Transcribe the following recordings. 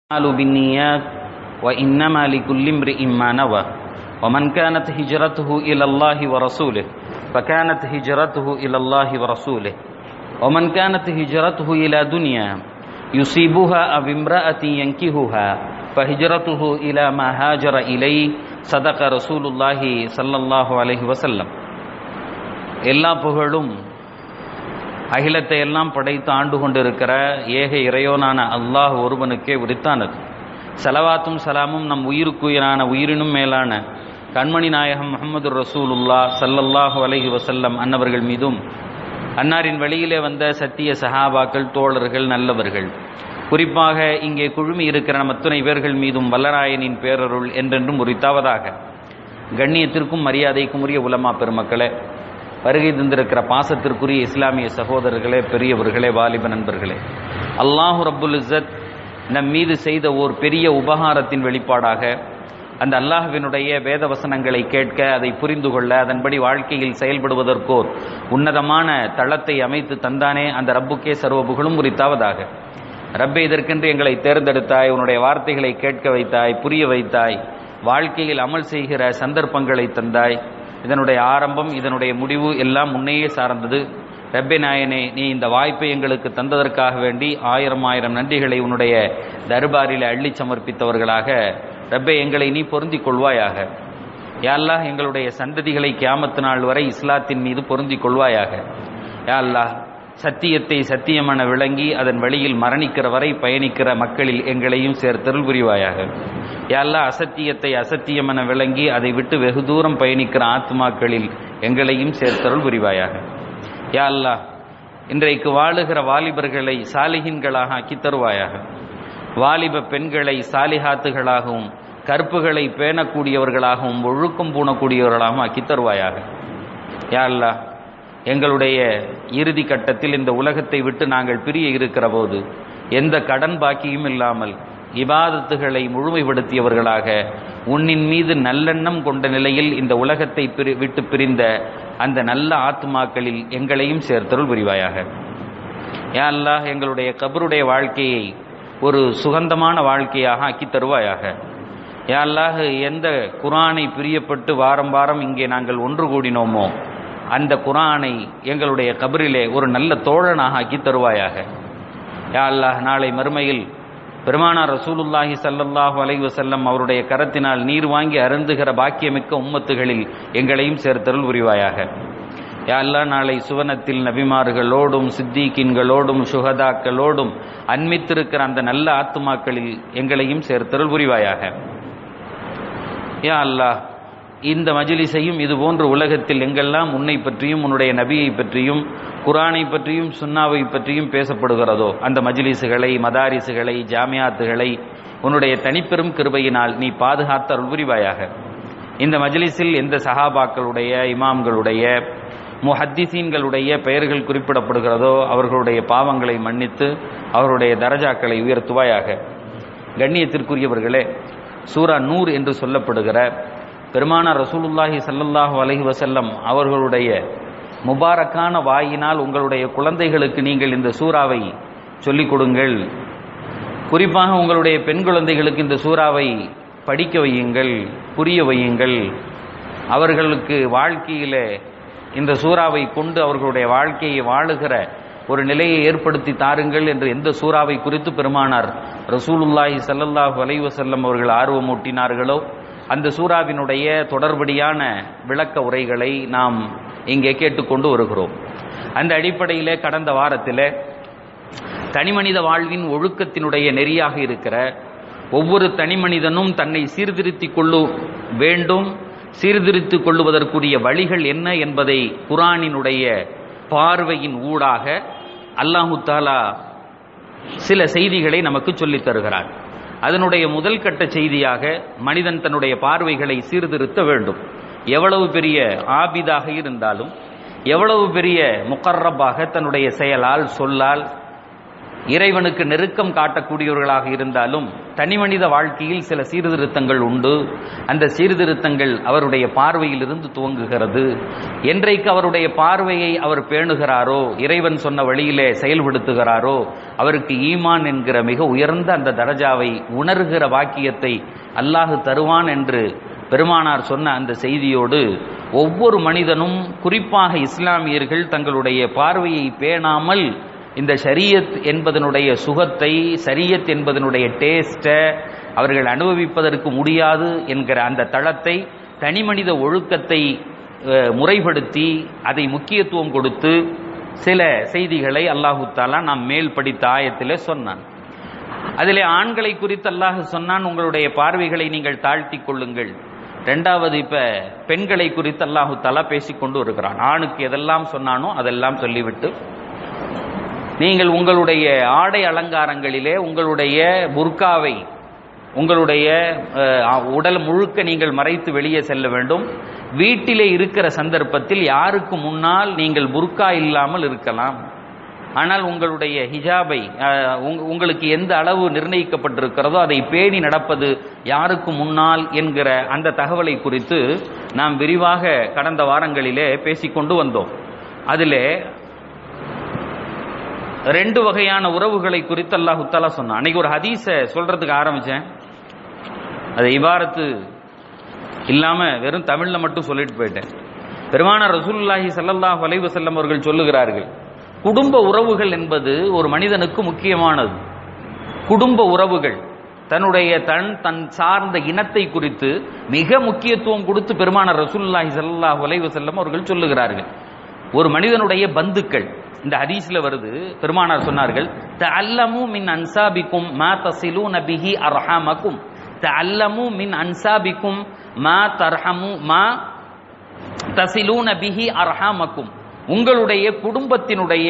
الأعمال بالنيات وإنما لكل امرئ ما نوى ومن كانت هجرته إلى الله ورسوله فكانت هجرته إلى الله ورسوله ومن كانت هجرته إلى دنيا يصيبها أو امرأة ينكهها فهجرته إلى ما هاجر إليه صدق رسول الله صلى الله عليه وسلم எல்லா புகழும் அகிலத்தை எல்லாம் படைத்து ஆண்டு கொண்டிருக்கிற ஏக இறையோனான அல்லாஹ் ஒருவனுக்கே உரித்தானது சலவாத்தும் சலாமும் நம் உயிருக்குயிரான உயிரினும் மேலான கண்மணி நாயகம் முகமது ரசூலுல்லா சல்லல்லாஹு அலைஹி வசல்லம் அன்னவர்கள் மீதும் அன்னாரின் வழியிலே வந்த சத்திய சஹாபாக்கள் தோழர்கள் நல்லவர்கள் குறிப்பாக இங்கே குழுமி இருக்கிற நம் அத்துணை பேர்கள் மீதும் வல்லராயனின் பேரருள் என்றென்றும் உரித்தாவதாக கண்ணியத்திற்கும் மரியாதைக்கும் உரிய உலமா பெருமக்களே வருகை தந்திருக்கிற பாசத்திற்குரிய இஸ்லாமிய சகோதரர்களே பெரியவர்களே வாலிப நண்பர்களே அல்லாஹு ரப்புல் இஸ்ஸத் நம் மீது செய்த ஓர் பெரிய உபகாரத்தின் வெளிப்பாடாக அந்த அல்லாஹுவினுடைய வேத வசனங்களை கேட்க அதை புரிந்து கொள்ள அதன்படி வாழ்க்கையில் செயல்படுவதற்கோர் உன்னதமான தளத்தை அமைத்து தந்தானே அந்த ரப்புக்கே சர்வ புகழும் உரித்தாவதாக ரப்பே இதற்கென்று எங்களை தேர்ந்தெடுத்தாய் உன்னுடைய வார்த்தைகளை கேட்க வைத்தாய் புரிய வைத்தாய் வாழ்க்கையில் அமல் செய்கிற சந்தர்ப்பங்களை தந்தாய் இதனுடைய ஆரம்பம் இதனுடைய முடிவு எல்லாம் முன்னையே சார்ந்தது ரப்பே நாயனே நீ இந்த வாய்ப்பை எங்களுக்கு தந்ததற்காக வேண்டி ஆயிரம் ஆயிரம் நன்றிகளை உன்னுடைய தர்பாரில் அள்ளி சமர்ப்பித்தவர்களாக ரப்பே எங்களை நீ பொருந்திக் கொள்வாயாக யாழ்லா எங்களுடைய சந்ததிகளை கியாமத்து நாள் வரை இஸ்லாத்தின் மீது பொருந்திக் கொள்வாயாக யாழ்லா சத்தியத்தை சத்தியமென விளங்கி அதன் வழியில் மரணிக்கிற வரை பயணிக்கிற மக்களில் எங்களையும் சேர்த்தருள் புரிவாயாக யாழ்லா அசத்தியத்தை அசத்தியமென விளங்கி அதை விட்டு வெகு தூரம் பயணிக்கிற ஆத்மாக்களில் எங்களையும் சேர்த்தருள் புரிவாயாக யா அல்லா இன்றைக்கு வாழுகிற வாலிபர்களை சாலிகின்களாக ஆக்கி தருவாயாக வாலிப பெண்களை சாலிஹாத்துகளாகவும் கற்புகளை பேணக்கூடியவர்களாகவும் ஒழுக்கம் பூணக்கூடியவர்களாகவும் ஆக்கி தருவாயாக யா அல்லா எங்களுடைய இறுதி கட்டத்தில் இந்த உலகத்தை விட்டு நாங்கள் பிரிய இருக்கிற போது எந்த கடன் பாக்கியும் இல்லாமல் இபாதத்துகளை முழுமைப்படுத்தியவர்களாக உன்னின் மீது நல்லெண்ணம் கொண்ட நிலையில் இந்த உலகத்தை விட்டு பிரிந்த அந்த நல்ல ஆத்மாக்களில் எங்களையும் சேர்த்தருள் புரிவாயாக யா அல்லாஹ் எங்களுடைய கபருடைய வாழ்க்கையை ஒரு சுகந்தமான வாழ்க்கையாக ஆக்கி தருவாயாக யா அல்லாஹ் எந்த குரானை பிரியப்பட்டு வாரம் வாரம் இங்கே நாங்கள் ஒன்று கூடினோமோ அந்த குரானை எங்களுடைய கபரிலே ஒரு நல்ல தோழனாக ஆக்கி தருவாயாக யா அல்லாஹ் நாளை மறுமையில் பெருமானார் ரசூலுல்லாஹி சல்லல்லாஹு அலை வசல்லம் அவருடைய கரத்தினால் நீர் வாங்கி அருந்துகிற பாக்கியமிக்க உம்மத்துகளில் எங்களையும் சேர்த்தருள் புரிவாயாக யாழ்லா நாளை சுவனத்தில் நபிமார்களோடும் சித்திகின்களோடும் சுகதாக்களோடும் அன்மித்திருக்கிற அந்த நல்ல ஆத்துமாக்களில் எங்களையும் சேர்த்தருள் புரிவாயாக யா அல்லாஹ் இந்த மஜிலிசையும் இது போன்ற உலகத்தில் எங்கெல்லாம் உன்னை பற்றியும் உன்னுடைய நபியை பற்றியும் குரானை பற்றியும் சுன்னாவை பற்றியும் பேசப்படுகிறதோ அந்த மஜிலிசுகளை மதாரிசுகளை ஜாமியாத்துகளை உன்னுடைய தனிப்பெரும் கிருபையினால் நீ பாதுகாத்த அருள் புரிவாயாக இந்த மஜிலிஸில் எந்த சஹாபாக்களுடைய இமாம்களுடைய முஹத்திசீன்களுடைய பெயர்கள் குறிப்பிடப்படுகிறதோ அவர்களுடைய பாவங்களை மன்னித்து அவர்களுடைய தரஜாக்களை உயர்த்துவாயாக கண்ணியத்திற்குரியவர்களே சூரா நூர் என்று சொல்லப்படுகிற பெருமானார் ரசூலுல்லாஹி சல்லல்லாஹு அலஹி வசல்லம் அவர்களுடைய முபாரக்கான வாயினால் உங்களுடைய குழந்தைகளுக்கு நீங்கள் இந்த சூறாவை சொல்லிக் கொடுங்கள் குறிப்பாக உங்களுடைய பெண் குழந்தைகளுக்கு இந்த சூறாவை படிக்க வையுங்கள் புரிய வையுங்கள் அவர்களுக்கு வாழ்க்கையில இந்த சூறாவை கொண்டு அவர்களுடைய வாழ்க்கையை வாழுகிற ஒரு நிலையை ஏற்படுத்தி தாருங்கள் என்று எந்த சூறாவை குறித்து பெருமானார் ரசூலுல்லாஹி சல்லல்லாஹு அலைவசல்லம் அவர்கள் ஆர்வம் ஊட்டினார்களோ அந்த சூறாவினுடைய தொடர்படியான விளக்க உரைகளை நாம் இங்கே கேட்டுக்கொண்டு வருகிறோம் அந்த அடிப்படையில் கடந்த வாரத்தில் தனிமனித வாழ்வின் ஒழுக்கத்தினுடைய நெறியாக இருக்கிற ஒவ்வொரு தனிமனிதனும் தன்னை சீர்திருத்திக் கொள்ளு வேண்டும் சீர்திருத்திக் கொள்ளுவதற்குரிய வழிகள் என்ன என்பதை குரானினுடைய பார்வையின் ஊடாக அல்லாஹு தாலா சில செய்திகளை நமக்கு சொல்லித் தருகிறார் அதனுடைய முதல் கட்ட செய்தியாக மனிதன் தன்னுடைய பார்வைகளை சீர்திருத்த வேண்டும் எவ்வளவு பெரிய ஆபிதாக இருந்தாலும் எவ்வளவு பெரிய முக்கர்ரப்பாக தன்னுடைய செயலால் சொல்லால் இறைவனுக்கு நெருக்கம் காட்டக்கூடியவர்களாக இருந்தாலும் தனிமனித வாழ்க்கையில் சில சீர்திருத்தங்கள் உண்டு அந்த சீர்திருத்தங்கள் அவருடைய பார்வையில் இருந்து துவங்குகிறது என்றைக்கு அவருடைய பார்வையை அவர் பேணுகிறாரோ இறைவன் சொன்ன வழியிலே செயல்படுத்துகிறாரோ அவருக்கு ஈமான் என்கிற மிக உயர்ந்த அந்த தரஜாவை உணர்கிற வாக்கியத்தை அல்லாஹு தருவான் என்று பெருமானார் சொன்ன அந்த செய்தியோடு ஒவ்வொரு மனிதனும் குறிப்பாக இஸ்லாமியர்கள் தங்களுடைய பார்வையை பேணாமல் இந்த ஷரியத் என்பதனுடைய சுகத்தை ஷரியத் என்பதனுடைய டேஸ்ட்டை அவர்கள் அனுபவிப்பதற்கு முடியாது என்கிற அந்த தளத்தை தனிமனித ஒழுக்கத்தை அஹ், முறைப்படுத்தி அதை முக்கியத்துவம் கொடுத்து சில செய்திகளை அல்லாஹு தாலா நாம் மேல் படித்த ஆயத்திலே சொன்னான் அதிலே ஆண்களை குறித்து அல்லாஹ் சொன்னான் உங்களுடைய பார்வைகளை நீங்கள் தாழ்த்திக் கொள்ளுங்கள் ரெண்டாவது இப்ப பெண்களை குறித்து அல்லாஹு தாலா பேசிக்கொண்டு இருக்கிறான் ஆணுக்கு எதெல்லாம் சொன்னானோ அதெல்லாம் சொல்லிவிட்டு நீங்கள் உங்களுடைய ஆடை அலங்காரங்களிலே உங்களுடைய புர்காவை உங்களுடைய அஹ், உடல் முழுக்க நீங்கள் மறைத்து வெளியே செல்ல வேண்டும் வீட்டிலே இருக்கிற சந்தர்ப்பத்தில் யாருக்கு முன்னால் நீங்கள் புர்கா இல்லாமல் இருக்கலாம் ஆனால் உங்களுடைய ஹிஜாபை அஹ், உங்க- உங்களுக்கு எந்த அளவு நிர்ணயிக்கப்பட்டிருக்கிறதோ அதை பேணி நடப்பது யாருக்கு முன்னால் என்கிற அந்த தகவலை குறித்து நாம் விரிவாக கடந்த வாரங்களிலே பேசிக்கொண்டு வந்தோம் அதிலே ரெண்டு வகையான உறவுகளை குறித்து அல்லாஹ் தாலா சொன்னான் அன்னைக்கு ஒரு ஹதீஸை சொல்றதுக்கு ஆரம்பிச்சேன் அது இபாரத்து இல்லாம வெறும் தமிழ்ல மட்டும் சொல்லிட்டு போயிட்டேன் பெருமானார் ரசூலுல்லாஹி ஸல்லல்லாஹு அலைஹி வஸல்லம் அவர்கள் சொல்லுகிறார்கள் குடும்ப உறவுகள் என்பது ஒரு மனிதனுக்கு முக்கியமானது குடும்ப உறவுகள் தன்னுடைய தன் தன் சார்ந்த இனத்தை குறித்து மிக முக்கியத்துவம் கொடுத்து பெருமானார் ரசூலுல்லாஹி ஸல்லல்லாஹு அலைஹி வஸல்லம் அவர்கள் சொல்லுகிறார்கள் ஒரு மனிதனுடைய பந்துக்கள் இந்த ஹதீஸ்ல வருது பெருமானார் சொன்னார்கள் தஅல்லமு மின் அன்சாபிக்கும் மா தஸிலூன பிஹி அர்ஹாமக்கும் தஅல்லமு மின் அன்சாபிக்கும் மா தர்ஹமு மா தசிலூன பிஹி அர்ஹாமக்கும் உங்களுடைய குடும்பத்தினுடைய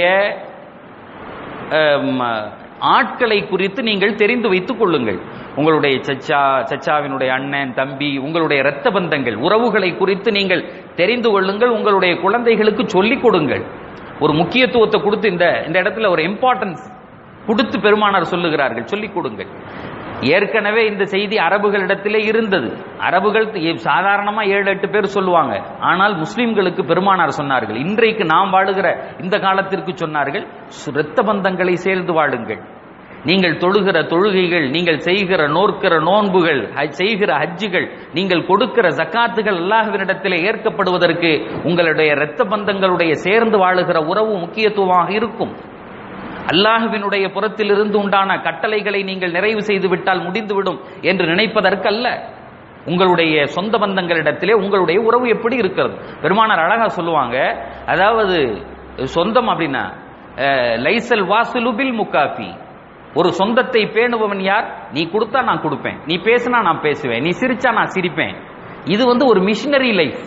அம், ஆட்களை குறித்து நீங்கள் தெரிந்து வைத்துக் கொள்ளுங்கள் உங்களுடைய சச்சா சச்சாவினுடைய அண்ணன் தம்பி உங்களுடைய இரத்த பந்தங்கள் உறவுகளை குறித்து நீங்கள் தெரிந்து கொள்ளுங்கள் உங்களுடைய குழந்தைகளுக்கு சொல்லிக் கொடுங்கள் ஒரு முக்கியத்துவத்தை கொடுத்து இந்த இந்த இடத்துல ஒரு இம்பார்ட்டன்ஸ் கொடுத்து பெருமானார் சொல்லுகிறார்கள் சொல்லிக் கொடுங்கள் ஏற்கனவே இந்த செய்தி அரபுகளிடத்திலே இருந்தது அரபுகள் ஏ- சாதாரணமா ஏழு எட்டு பேர் சொல்லுவாங்க ஆனால் முஸ்லிம்களுக்கு பெருமானார் சொன்னார்கள் இன்றைக்கு நாம் வாழுகிற இந்த காலத்திற்கு சொன்னார்கள் சு- இரத்த பந்தங்களை சேர்ந்து வாழுங்கள் நீங்கள் தொழுகிற தொழுகைகள் நீங்கள் செய்கிற நோர்க்கிற நோன்புகள் ஹஜ்- செய்கிற ஹஜ்ஜுகள் நீங்கள் கொடுக்கிற ஜக்காத்துகள் அல்லாஹ்வினிடத்திலே ஏற்கப்படுவதற்கு உங்களுடைய இரத்த பந்தங்களுடைய சேர்ந்து வாழுகிற உறவு முக்கியத்துவமாக இருக்கும் அல்லாஹுவினுடைய புறத்திலிருந்து உண்டான கட்டளைகளை நீங்கள் நிறைவு செய்து விட்டால் முடிந்துவிடும் என்று நினைப்பதற்கல்ல உங்களுடைய சொந்த பந்தங்களிடத்திலே உங்களுடைய உறவு எப்படி இருக்கிறது பெருமானார் அழகா சொல்லுவாங்க அதாவது சொந்தம் அப்படின்னா அஹ், லைசல் வாசுலுபில் முக்காஃபி ஒரு சொந்தத்தை பேணுபவன் யார் நீ கொடுத்தா நான் கொடுப்பேன் நீ பேசினா நான் பேசுவேன் நீ சிரிச்சா நான் சிரிப்பேன் இது வந்து ஒரு மிஷினரி லைஃப்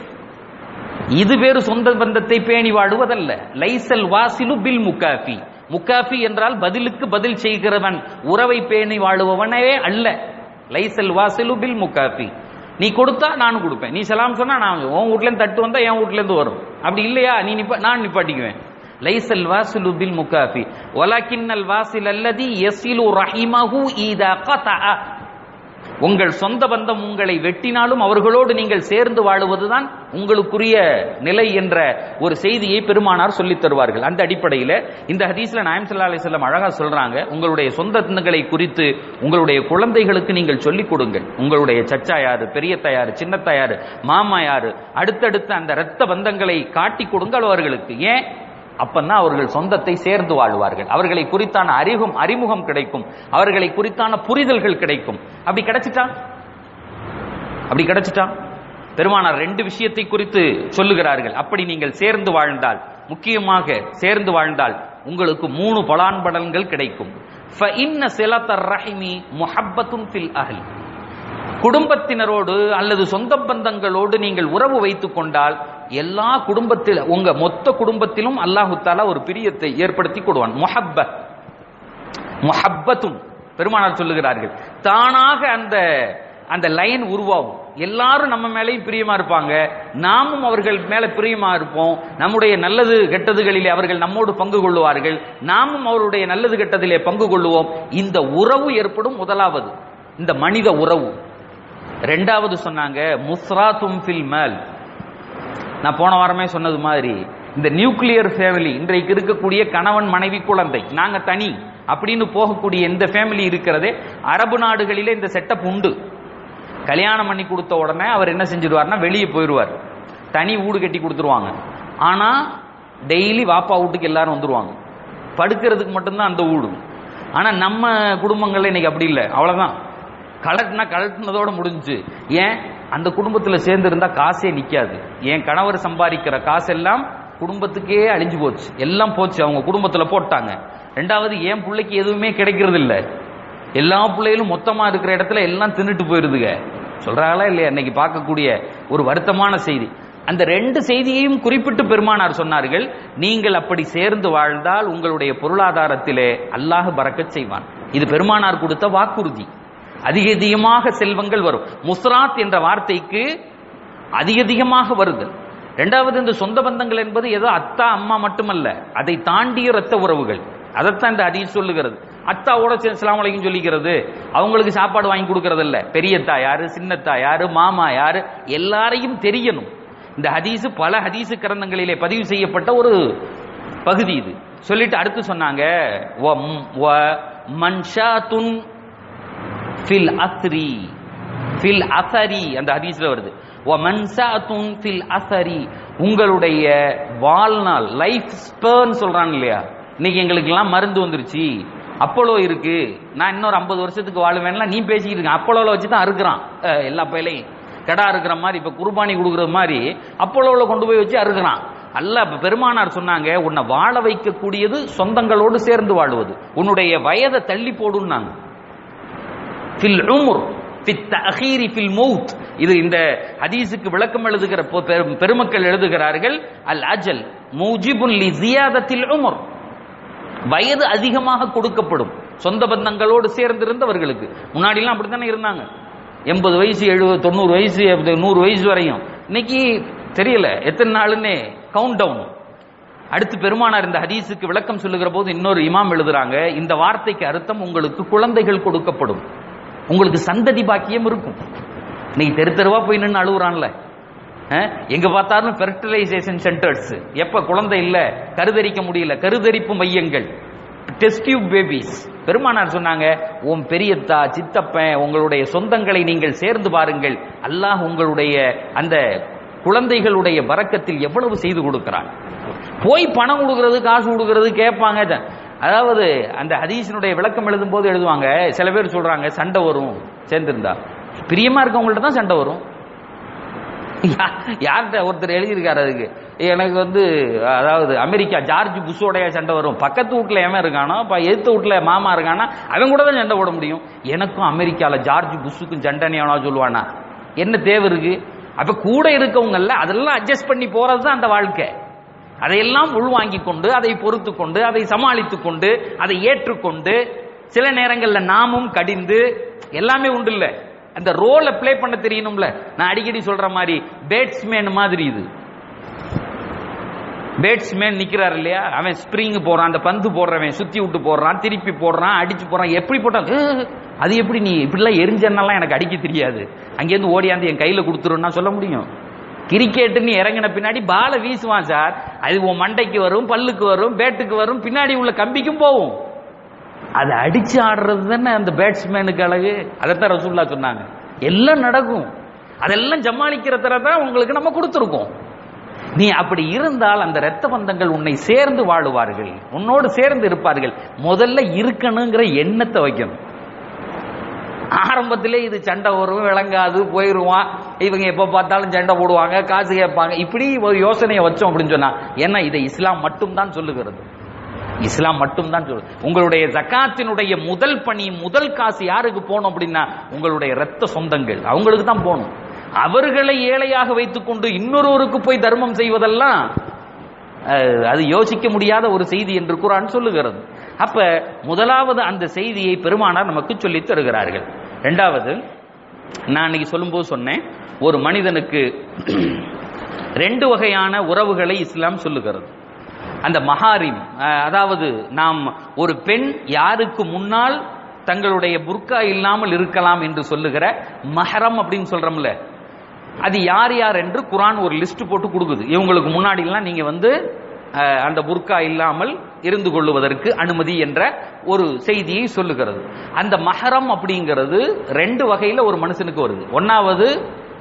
இது வேறு சொந்த பந்தத்தை பேணி வாடுவதல்ல லைசல் வாசிலு பில் முக்காஃபி முக்காஃபி என்றால் பதிலுக்கு பதில் செய்கிறவன் உறவை பேணி வாழுபவனே அல்ல லைசல் வாசிலு பில் முக்காஃபி நீ கொடுத்தா நானும் கொடுப்பேன் நீ சலாம் சொன்னா நான் உன் வீட்ல இருந்து தட்டு வந்தா என் வீட்ல இருந்து வரும் அப்படி இல்லையா நீ நிப்ப நான் நிப்பாட்டிக்குவேன் லைசல் வாசிலு பில் முக்காஃபி வலக்கின்னல் வாசில் அல்லதி யசிலு ரஹிமஹு ஈதா கதஅ உங்கள் சொந்த பந்தம் உங்களை வெட்டினாலும் அவர்களோடு நீங்கள் சேர்ந்து வாழுவதுதான் உங்களுக்குரிய நிலை என்ற ஒரு செய்தியை பெருமானார் சொல்லித் தருவார்கள் அந்த அடிப்படையில் இந்த ஹதீஸ்ல நாயம் சல்லா அலிஸ்லாம் அழகா சொல்றாங்க உங்களுடைய சொந்தங்களை குறித்து உங்களுடைய குழந்தைகளுக்கு நீங்கள் சொல்லிக் கொடுங்கள் உங்களுடைய சச்சா யாரு பெரியத்தா யாரு சின்னத்தா யாரு மாமா யாரு அடுத்தடுத்த அந்த இரத்த பந்தங்களை காட்டிக் கொடுங்கள் அவர்களுக்கு ஏன் அப்பந்தான் அவர்கள் சொந்தத்தை சேர்ந்து வாழ்வார்கள் அவர்களை குறித்தான அறிவும் அறிமுகம் கிடைக்கும் அவர்களை குறித்தான புரிதல்கள் கிடைக்கும் அப்படி கிடைச்சிட்டா அப்படி கிடைச்சிட்டா பெருமானார் ரெண்டு விஷயத்தை குறித்து சொல்லுகிறார்கள் அப்படி நீங்கள் சேர்ந்து வாழ்ந்தால் முக்கியமாக சேர்ந்து வாழ்ந்தால் உங்களுக்கு மூணு பலான்பலன்கள் கிடைக்கும் فَإِنَّ صِلَةَ الرَّحِمِ مُحَبَّةٌ فِي الْأَهْلِ குடும்பத்தினரோடு அல்லது சொந்த பந்தங்களோடு நீங்கள் உறவு வைத்துக் கொண்டால் எல்லா குடும்பத்தில் உங்க மொத்த குடும்பத்திலும் அல்லாஹு தாலா ஒரு பிரியத்தை ஏற்படுத்தி கொடுவான் முஹப்ப முஹப்பத்தும் பெருமானார் சொல்லுகிறார்கள் தானாக அந்த அந்த லைன் உருவாகும் எல்லாரும் நம்ம மேலேயும் பிரியமா இருப்பாங்க நாமும் அவர்கள் மேல பிரியமா இருப்போம் நம்முடைய நல்லது கெட்டதுகளிலே அவர்கள் நம்மோடு பங்கு கொள்ளுவார்கள் நாமும் அவருடைய நல்லது கெட்டதிலே பங்கு கொள்ளுவோம் இந்த உறவு ஏற்படும் முதலாவது இந்த மனித உறவு ரெண்டாவது சொன்னாங்க முஸ்ராத்தும் ஃபில் மேல் நான் போன வாரமே சொன்னது மாதிரி இந்த நியூக்ளியர் ஃபேமிலி இன்றைக்கு இருக்கக்கூடிய கணவன் மனைவி குழந்தை நாங்க தனி அப்படின்னு போகக்கூடிய இந்த ஃபேமிலி இருக்கிறதே அரபு நாடுகளிலே இந்த செட்டப் உண்டு கல்யாணம் பண்ணி கொடுத்த உடனே அவர் என்ன செஞ்சிருவார்னா வெளியே போயிடுவார் தனி வீடு கட்டி கொடுத்துருவாங்க ஆனா டெய்லி வாப்பா வீட்டுக்கு எல்லாரும் வந்துருவாங்க படுக்கிறதுக்கு மட்டும்தான் அந்த வீடு ஆனா நம்ம குடும்பங்கள்ல இன்னைக்கு அப்படி இல்லை அவ்வளவுதான் கலட்டினா கலட்டினதோட முடிஞ்சுச்சு ஏன் அந்த குடும்பத்துல சேர்ந்து இருந்தா காசே நிக்காது என் கணவர் சம்பாதிக்கிற காசெல்லாம் குடும்பத்துக்கே அழிஞ்சு போச்சு எல்லாம் போச்சு அவங்க குடும்பத்துல போட்டாங்க ரெண்டாவது என் பிள்ளைக்கு எதுவுமே கிடைக்கிறது இல்ல எல்லா பிள்ளைகளும் மொத்தமா இருக்கிற இடத்துல எல்லாம் தின்னுட்டு போயிருதுங்க சொல்றாங்களா இல்லையா இன்னைக்கு பார்க்கக்கூடிய ஒரு வருத்தமான செய்தி அந்த ரெண்டு செய்தியையும் குறிப்பிட்டு பெருமானார் சொன்னார்கள் நீங்கள் அப்படி சேர்ந்து வாழ்ந்தால் உங்களுடைய பொருளாதாரத்திலே அல்லாஹ் பறக்கச் செய்வான் இது பெருமானார் கொடுத்த வாக்குறுதி அதிக அதிகமாக செல்வங்கள் வரும் முஸ்ராத் என்ற வார்த்தைக்கு அதிக அதிகமாக வருதல் ரெண்டாவது இந்த சொந்த பந்தங்கள் என்பது ஏதோ அத்தா அம்மா மட்டுமல்ல அதை தாண்டிய இரத்த உறவுகள் அதைத்தான் இந்த ஹதீஸ் சொல்லுகிறது அத்தாவோட இஸ்லாம் வலைக்கும் சொல்லிக்கிறது அவங்களுக்கு சாப்பாடு வாங்கி கொடுக்கறது இல்ல பெரியத்தா யாரு சின்னத்தா யாரு மாமா யாரு எல்லாரையும் தெரியணும் இந்த ஹதீஸ் பல ஹதீஸ் கிரந்தங்களிலே பதிவு செய்யப்பட்ட ஒரு பகுதி இது சொல்லிட்டு அடுத்து சொன்னாங்க "வ ம்- வ மன்ஷாத்துன் ஃபில் அஸ்ரி ஃபில் அசரி அந்த ஹதீஸ்ல வருது வ மன்சாத்துன் ஃபில் அசரி உங்களுடைய வாழ்நாள் லைஃப் ஸ்பேர்ன் சொல்றான் இல்லையா இன்னைக்கு எங்களுக்கெல்லாம் மருந்து வந்துருச்சு அப்போலோ இருக்கு நான் இன்னொரு ஐம்பது வருஷத்துக்கு வாழுவேன்ல நீ பேசிக்கிட்டு இருக்க அப்போலோல வச்சு தான் அறுக்குறான் அஹ், எல்லா பயிலையும் கடா இருக்கிற மாதிரி இப்ப குர்பானி கொடுக்கறது மாதிரி அப்போலோல கொண்டு போய் வச்சு அறுக்குறான் அல்ல இப்ப பெருமானார் சொன்னாங்க உன்னை வாழ வைக்கக்கூடியது சொந்தங்களோடு சேர்ந்து வாழுவது உன்னுடைய வயதை தள்ளி போடுன்னாங்க ஃபில் உம்ர் ஃபித் தஅഖீரி ஃபில் மௌத் இது இந்த ஹதீஸுக்கு விளக்கம் எழுதுகிற பொ- பெரும்- பெருமக்கள் எழுதுகிறார்கள் அல் அஜல் மூஜிபுன் லி ஜியாதத்தில் உமர் வயது அதிகமாக கொடுக்கப்படும் சொந்த பந்தங்களோடு சேர்ந்திருந்தவர்களுக்கு முன்னாடிலாம் அப்படித்தானே இருந்தாங்க எண்பது வயசு எழுபது தொண்ணூறு வயசு அப்படி நூறு வயசு வரையும் இன்னைக்கு தெரியல எத்தனை நாளுன்னே கவுண்ட் டவுன் அடுத்து பெருமானார் இந்த ஹதீஸுக்கு விளக்கம் சொல்லுகிற போது இன்னொரு இமாம் எழுதுறாங்க இந்த வார்த்தைக்கு அர்த்தம் உங்களுக்கு குழந்தைகள் கொடுக்கப்படும் உங்களுக்கு சந்ததி பாக்கியம் இருக்கும் நீ தெரு தெருவா போய் நின்று அழுகுறான்ல அஹ், எங்க பார்த்தாலும் ஃபெர்டிலைசேஷன் சென்டர்ஸ் எப்ப குழந்தை இல்ல கருதரிக்க முடியல கருதரிப்பு மையங்கள் டெஸ்ட் டியூப் பேபிஸ் பெருமானார் சொன்னாங்க உன் பெரியத்தா சித்தப்பன் உங்களுடைய சொந்தங்களை நீங்கள் சேர்ந்து பாருங்கள் அல்லாஹ் உங்களுடைய அந்த குழந்தைகளுடைய வரக்கத்தில் எவ்வளவு செய்து கொடுக்கிறான் போய் பணம் கொடுக்கறது காசு கொடுக்கறது கேட்பாங்க இத. அதாவது அந்த ஹதீஸினுடைய விளக்கம் எழுதும் போது எழுதுவாங்க சில பேர் சொல்றாங்க சண்டை வரும் சேர்ந்திருந்தா பிரியமா இருக்கவங்கள்ட்ட தான் சண்டை வரும் யா- யார்கிட்ட ஒருத்தர் எழுதியிருக்காரு அதுக்கு எனக்கு வந்து அதாவது அமெரிக்கா ஜார்ஜ் புஷ்ஷோடைய சண்டை வரும் பக்கத்து வீட்டுல எவன் இருக்கானோ இப்ப எதிர்த்த வீட்டுல மாமா இருக்கானா அவன் கூட தான் சண்டை போட முடியும் எனக்கும் அமெரிக்கால ஜார்ஜ் புஷ்ஷுக்கும் சண்டைன்னு எவனா சொல்லுவானா என்ன தேவை இருக்கு அப்ப கூட இருக்கவங்கல்ல அதெல்லாம் அட்ஜஸ்ட் பண்ணி போறது தான் அந்த வாழ்க்கை அதையெல்லாம் உள்வாங்கிக் கொண்டு அதை பொறுத்து கொண்டு அதை சமாளித்துக் கொண்டு அதை ஏற்றுக்கொண்டு சில நேரங்கள்ல நாமும் கடிந்து எல்லாமே உண்டு இல்ல அந்த ரோலை ப்ளே பண்ண தெரியணும்ல நான் அடிக்கடி சொல்ற மாதிரி பேட்ஸ்மேன் மாதிரி இது பேட்ஸ்மேன் நிக்கிறார் இல்லையா அவன் ஸ்ப்ரிங் போறான் அந்த பந்து போடுறவன் சுத்தி விட்டு போடுறான் திருப்பி போடுறான் அடிச்சு போறான் எப்படி போட்டான் "ஏய், அது எப்படி நீ இப்படிலாம் எரிஞ்சன்னெல்லாம் எனக்கு அடிக்க தெரியாது அங்கேருந்து ஓடியாந்து என் கையில கொடுத்துருன்னா சொல்ல முடியும் கிரிக்கெட்டுன்னு இறங்கின பின்னாடி பாலை வீசுவான் சார் அது உன் மண்டைக்கு வரும் பல்லுக்கு வரும் பேட்டுக்கு வரும் பின்னாடி உள்ள கம்பிக்கும் போகும் அதை அடிச்சு ஆடுறது தானே அந்த பேட்ஸ்மேனுக்கு அழகு அதைத்தான் ரசூல்லா சொன்னாங்க எல்லாம் நடக்கும் அதெல்லாம் ஜமாளிக்கிறதுல தான் உங்களுக்கு நம்ம கொடுத்துருக்கோம் நீ அப்படி இருந்தால் அந்த இரத்த பந்தங்கள் உன்னை சேர்ந்து வாழுவார்கள் உன்னோடு சேர்ந்து இருப்பார்கள் முதல்ல இருக்கணுங்கிற எண்ணத்தை வைக்கணும் ஆரம்பத்திலே இது சண்டை வரும் விளங்காது போயிருவான் இவங்க எப்ப பார்த்தாலும் சண்டை போடுவாங்க காசு கேட்பாங்க இப்படி ஒரு யோசனையை வச்சோம் அப்படின்னு சொன்னா ஏன்னா இதை இஸ்லாம் மட்டும்தான் சொல்லுகிறது இஸ்லாம் மட்டும்தான் சொல்லுது உங்களுடைய ஜக்காத்தினுடைய முதல் பணி முதல் காசு யாருக்கு போகணும் அப்படின்னா உங்களுடைய இரத்த சொந்தங்கள் அவங்களுக்கு தான் போகணும் அவர்களை ஏழையாக வைத்துக்கொண்டு இன்னொருவருக்கு போய் தர்மம் செய்வதெல்லாம் அஹ், அது யோசிக்க முடியாத ஒரு செய்தி என்று குரான் சொல்லுகிறது அப்ப முதலாவது அந்த செய்தியை பெருமானார் நமக்கு சொல்லித் தருகிறார்கள் இரண்டாவது நான் அன்னைக்கு சொல்லும்போது சொன்னேன் ஒரு மனிதனுக்கு ரெண்டு வகையான உறவுகளை இஸ்லாம் சொல்லுகிறது அந்த மஹாரிம் அஹ், அதாவது நாம் ஒரு பெண் யாருக்கு முன்னால் தங்களுடைய புர்கா இல்லாமல் இருக்கலாம் என்று சொல்லுகிற மஹரம் அப்படின்னு சொல்றோம்ல அது யார் யார் என்று குரான் ஒரு லிஸ்ட் போட்டு கொடுக்குது இவங்களுக்கு முன்னாடி எல்லாம் நீங்க வந்து அஹ், அந்த புர்கா இல்லாமல் இருந்து கொள்ளுவதற்கு அனுமதி என்ற ஒரு செய்தியை சொல்லுகிறது அந்த மஹரம் அப்படிங்கிறது ரெண்டு வகையில ஒரு மனுஷனுக்கு வருது ஒன்னாவது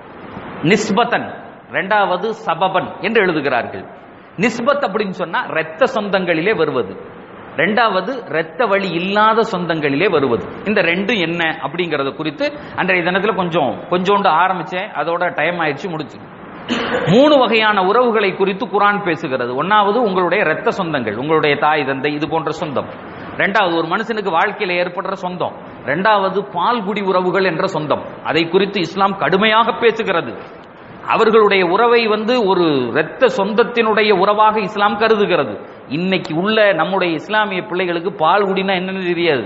நிஸ்பத்தன் ரெண்டாவது சபபன் என்று எழுதுகிறார்கள் நிஸ்பத் அப்படின்னு சொன்னா இரத்த சொந்தங்களிலே வருவது ரெண்டாவது இரத்த வழி இல்லாத சொந்தங்களிலே வருவது இந்த ரெண்டும் என்ன அப்படிங்கறத குறித்து அன்றைய தினத்துல கொஞ்சம் கொஞ்சோண்டு ஆரம்பிச்சேன் அதோட டைம் ஆயிடுச்சு முடிச்சு மூணு வகையான உறவுகளை குறித்து குரான் பேசுகிறது ஒன்னாவது உங்களுடைய இரத்த சொந்தங்கள் உங்களுடைய தாய் தந்தை இது போன்ற சொந்தம் ரெண்டாவது ஒரு மனுஷனுக்கு வாழ்க்கையில ஏற்படுற சொந்தம் ரெண்டாவது பால்குடி உறவுகள் என்ற சொந்தம் அதை குறித்து இஸ்லாம் கடுமையாக பேசுகிறது அவர்களுடைய உறவை வந்து ஒரு இரத்த சொந்தத்தினுடைய உறவாக இஸ்லாம் கருதுகிறது இன்னைக்கு உள்ள நம்முடைய இஸ்லாமிய பிள்ளைகளுக்கு பால் குடினா என்னன்னு தெரியாது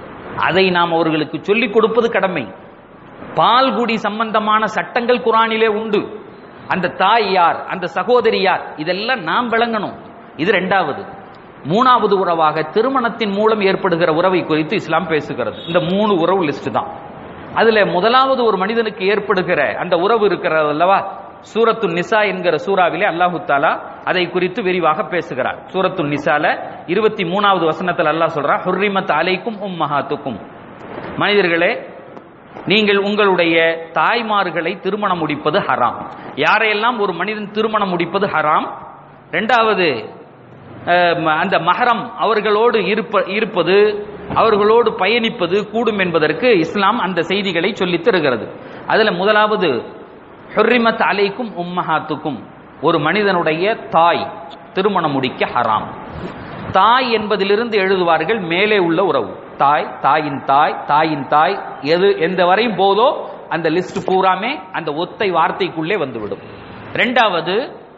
அதை நாம் அவர்களுக்கு சொல்லிக் கொடுப்பது கடமை பால்குடி சம்பந்தமான சட்டங்கள் குரானிலே உண்டு அந்த தாய் யார் அந்த சகோதரி யார் இதெல்லாம் நாம் விளங்கணும் இது ரெண்டாவது மூணாவது உறவாக திருமணத்தின் மூலம் ஏற்படுகிற உறவை குறித்து இஸ்லாம் பேசுகிறது இந்த மூணு உறவு லிஸ்ட் தான் அதுல முதலாவது ஒரு மனிதனுக்கு ஏற்படுகிற அந்த உறவு இருக்கிறது அல்லவா சூரத்து நிசா என்கிற சூறாவிலே அல்லாஹு தாலா அதை குறித்து விரிவாக பேசுகிறார் சூரத்து நிசால இருபத்தி மூணாவது வசனத்தில் அல்லாஹ் சொல்றா ஹுர்ரிமத் அலைக்கும் உம் மகாத்துக்கும் மனிதர்களே நீங்கள் உங்களுடைய தாய்மார்களை திருமணம் முடிப்பது ஹராம் யாரையெல்லாம் ஒரு மனிதன் திருமணம் முடிப்பது ஹராம் ரெண்டாவது அஹ், ம- அந்த மஹரம் அவர்களோடு இருப்ப இருப்பது அவர்களோடு பயணிப்பது கூடும் என்பதற்கு இஸ்லாம் அந்த செய்திகளை சொல்லித் தருகிறது அதுல முதலாவது ஹுர்ரிமத் அலைக்கும் உம்மஹாத்துக்கும் ஒரு மனிதனுடைய தாய் திருமணம் முடிக்க ஹராம் தாய் என்பதிலிருந்து எழுதுவார்கள் மேலே உள்ள உறவு தாய் தாயின் தாய் தாயின் தாய் எது எந்த வரையும் போதோ அந்த லிஸ்ட் பூராமே அந்த ஒத்தை வார்த்தைக்குள்ளே வந்துவிடும் ரெண்டாவது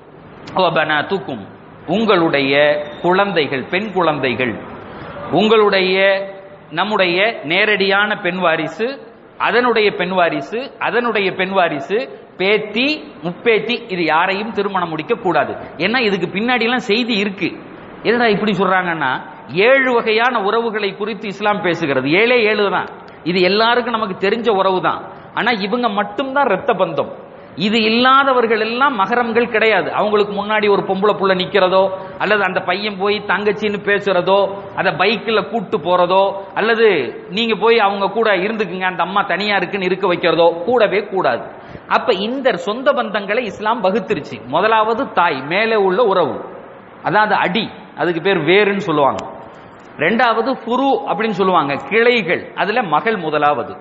தூக்கும் உங்களுடைய குழந்தைகள் பெண் குழந்தைகள் உங்களுடைய நம்முடைய நேரடியான பெண் வாரிசு அதனுடைய பெண் வாரிசு அதனுடைய பெண் வாரிசு பேத்தி முப்பேத்தி இது யாரையும் திருமணம் முடிக்க கூடாது ஏன்னா இதுக்கு பின்னாடி எல்லாம் செய்தி இருக்கு என்னடா இப்படி சொல்றாங்கன்னா ஏழு வகையான உறவுகளை குறித்து இஸ்லாம் பேசுகிறது ஏழே ஏழு தான் இது எல்லாருக்கும் நமக்கு தெரிஞ்ச உறவு தான் ஆனா இவங்க மட்டும்தான் ரத்த பந்தம் இது இல்லாதவர்கள் எல்லாம் மகரம்கள் கிடையாது அவங்களுக்கு முன்னாடி ஒரு பொம்பளை புள்ள நிக்கிறதோ அல்லது அந்த பையன் போய் தங்கச்சின்னு பேசுறதோ அத பைக்ல கூட்டு போறதோ அல்லது நீங்க போய் அவங்க கூட இருந்துக்குங்க அந்த அம்மா தனியா இருக்குன்னு இருக்க வைக்கிறதோ கூடவே கூடாது அப்ப இந்த சொந்த பந்தங்களை இஸ்லாம் வகுத்துருச்சு முதலாவது தாய் மேலே உள்ள உறவு அதாவது அடி அதுக்கு பேர் வேருன்னு சொல்லுவாங்க ரெண்டாவது ஃபுரு அப்படின்னு சொல்லுவாங்க கிளைகள் அதுல மகள் முதலாவது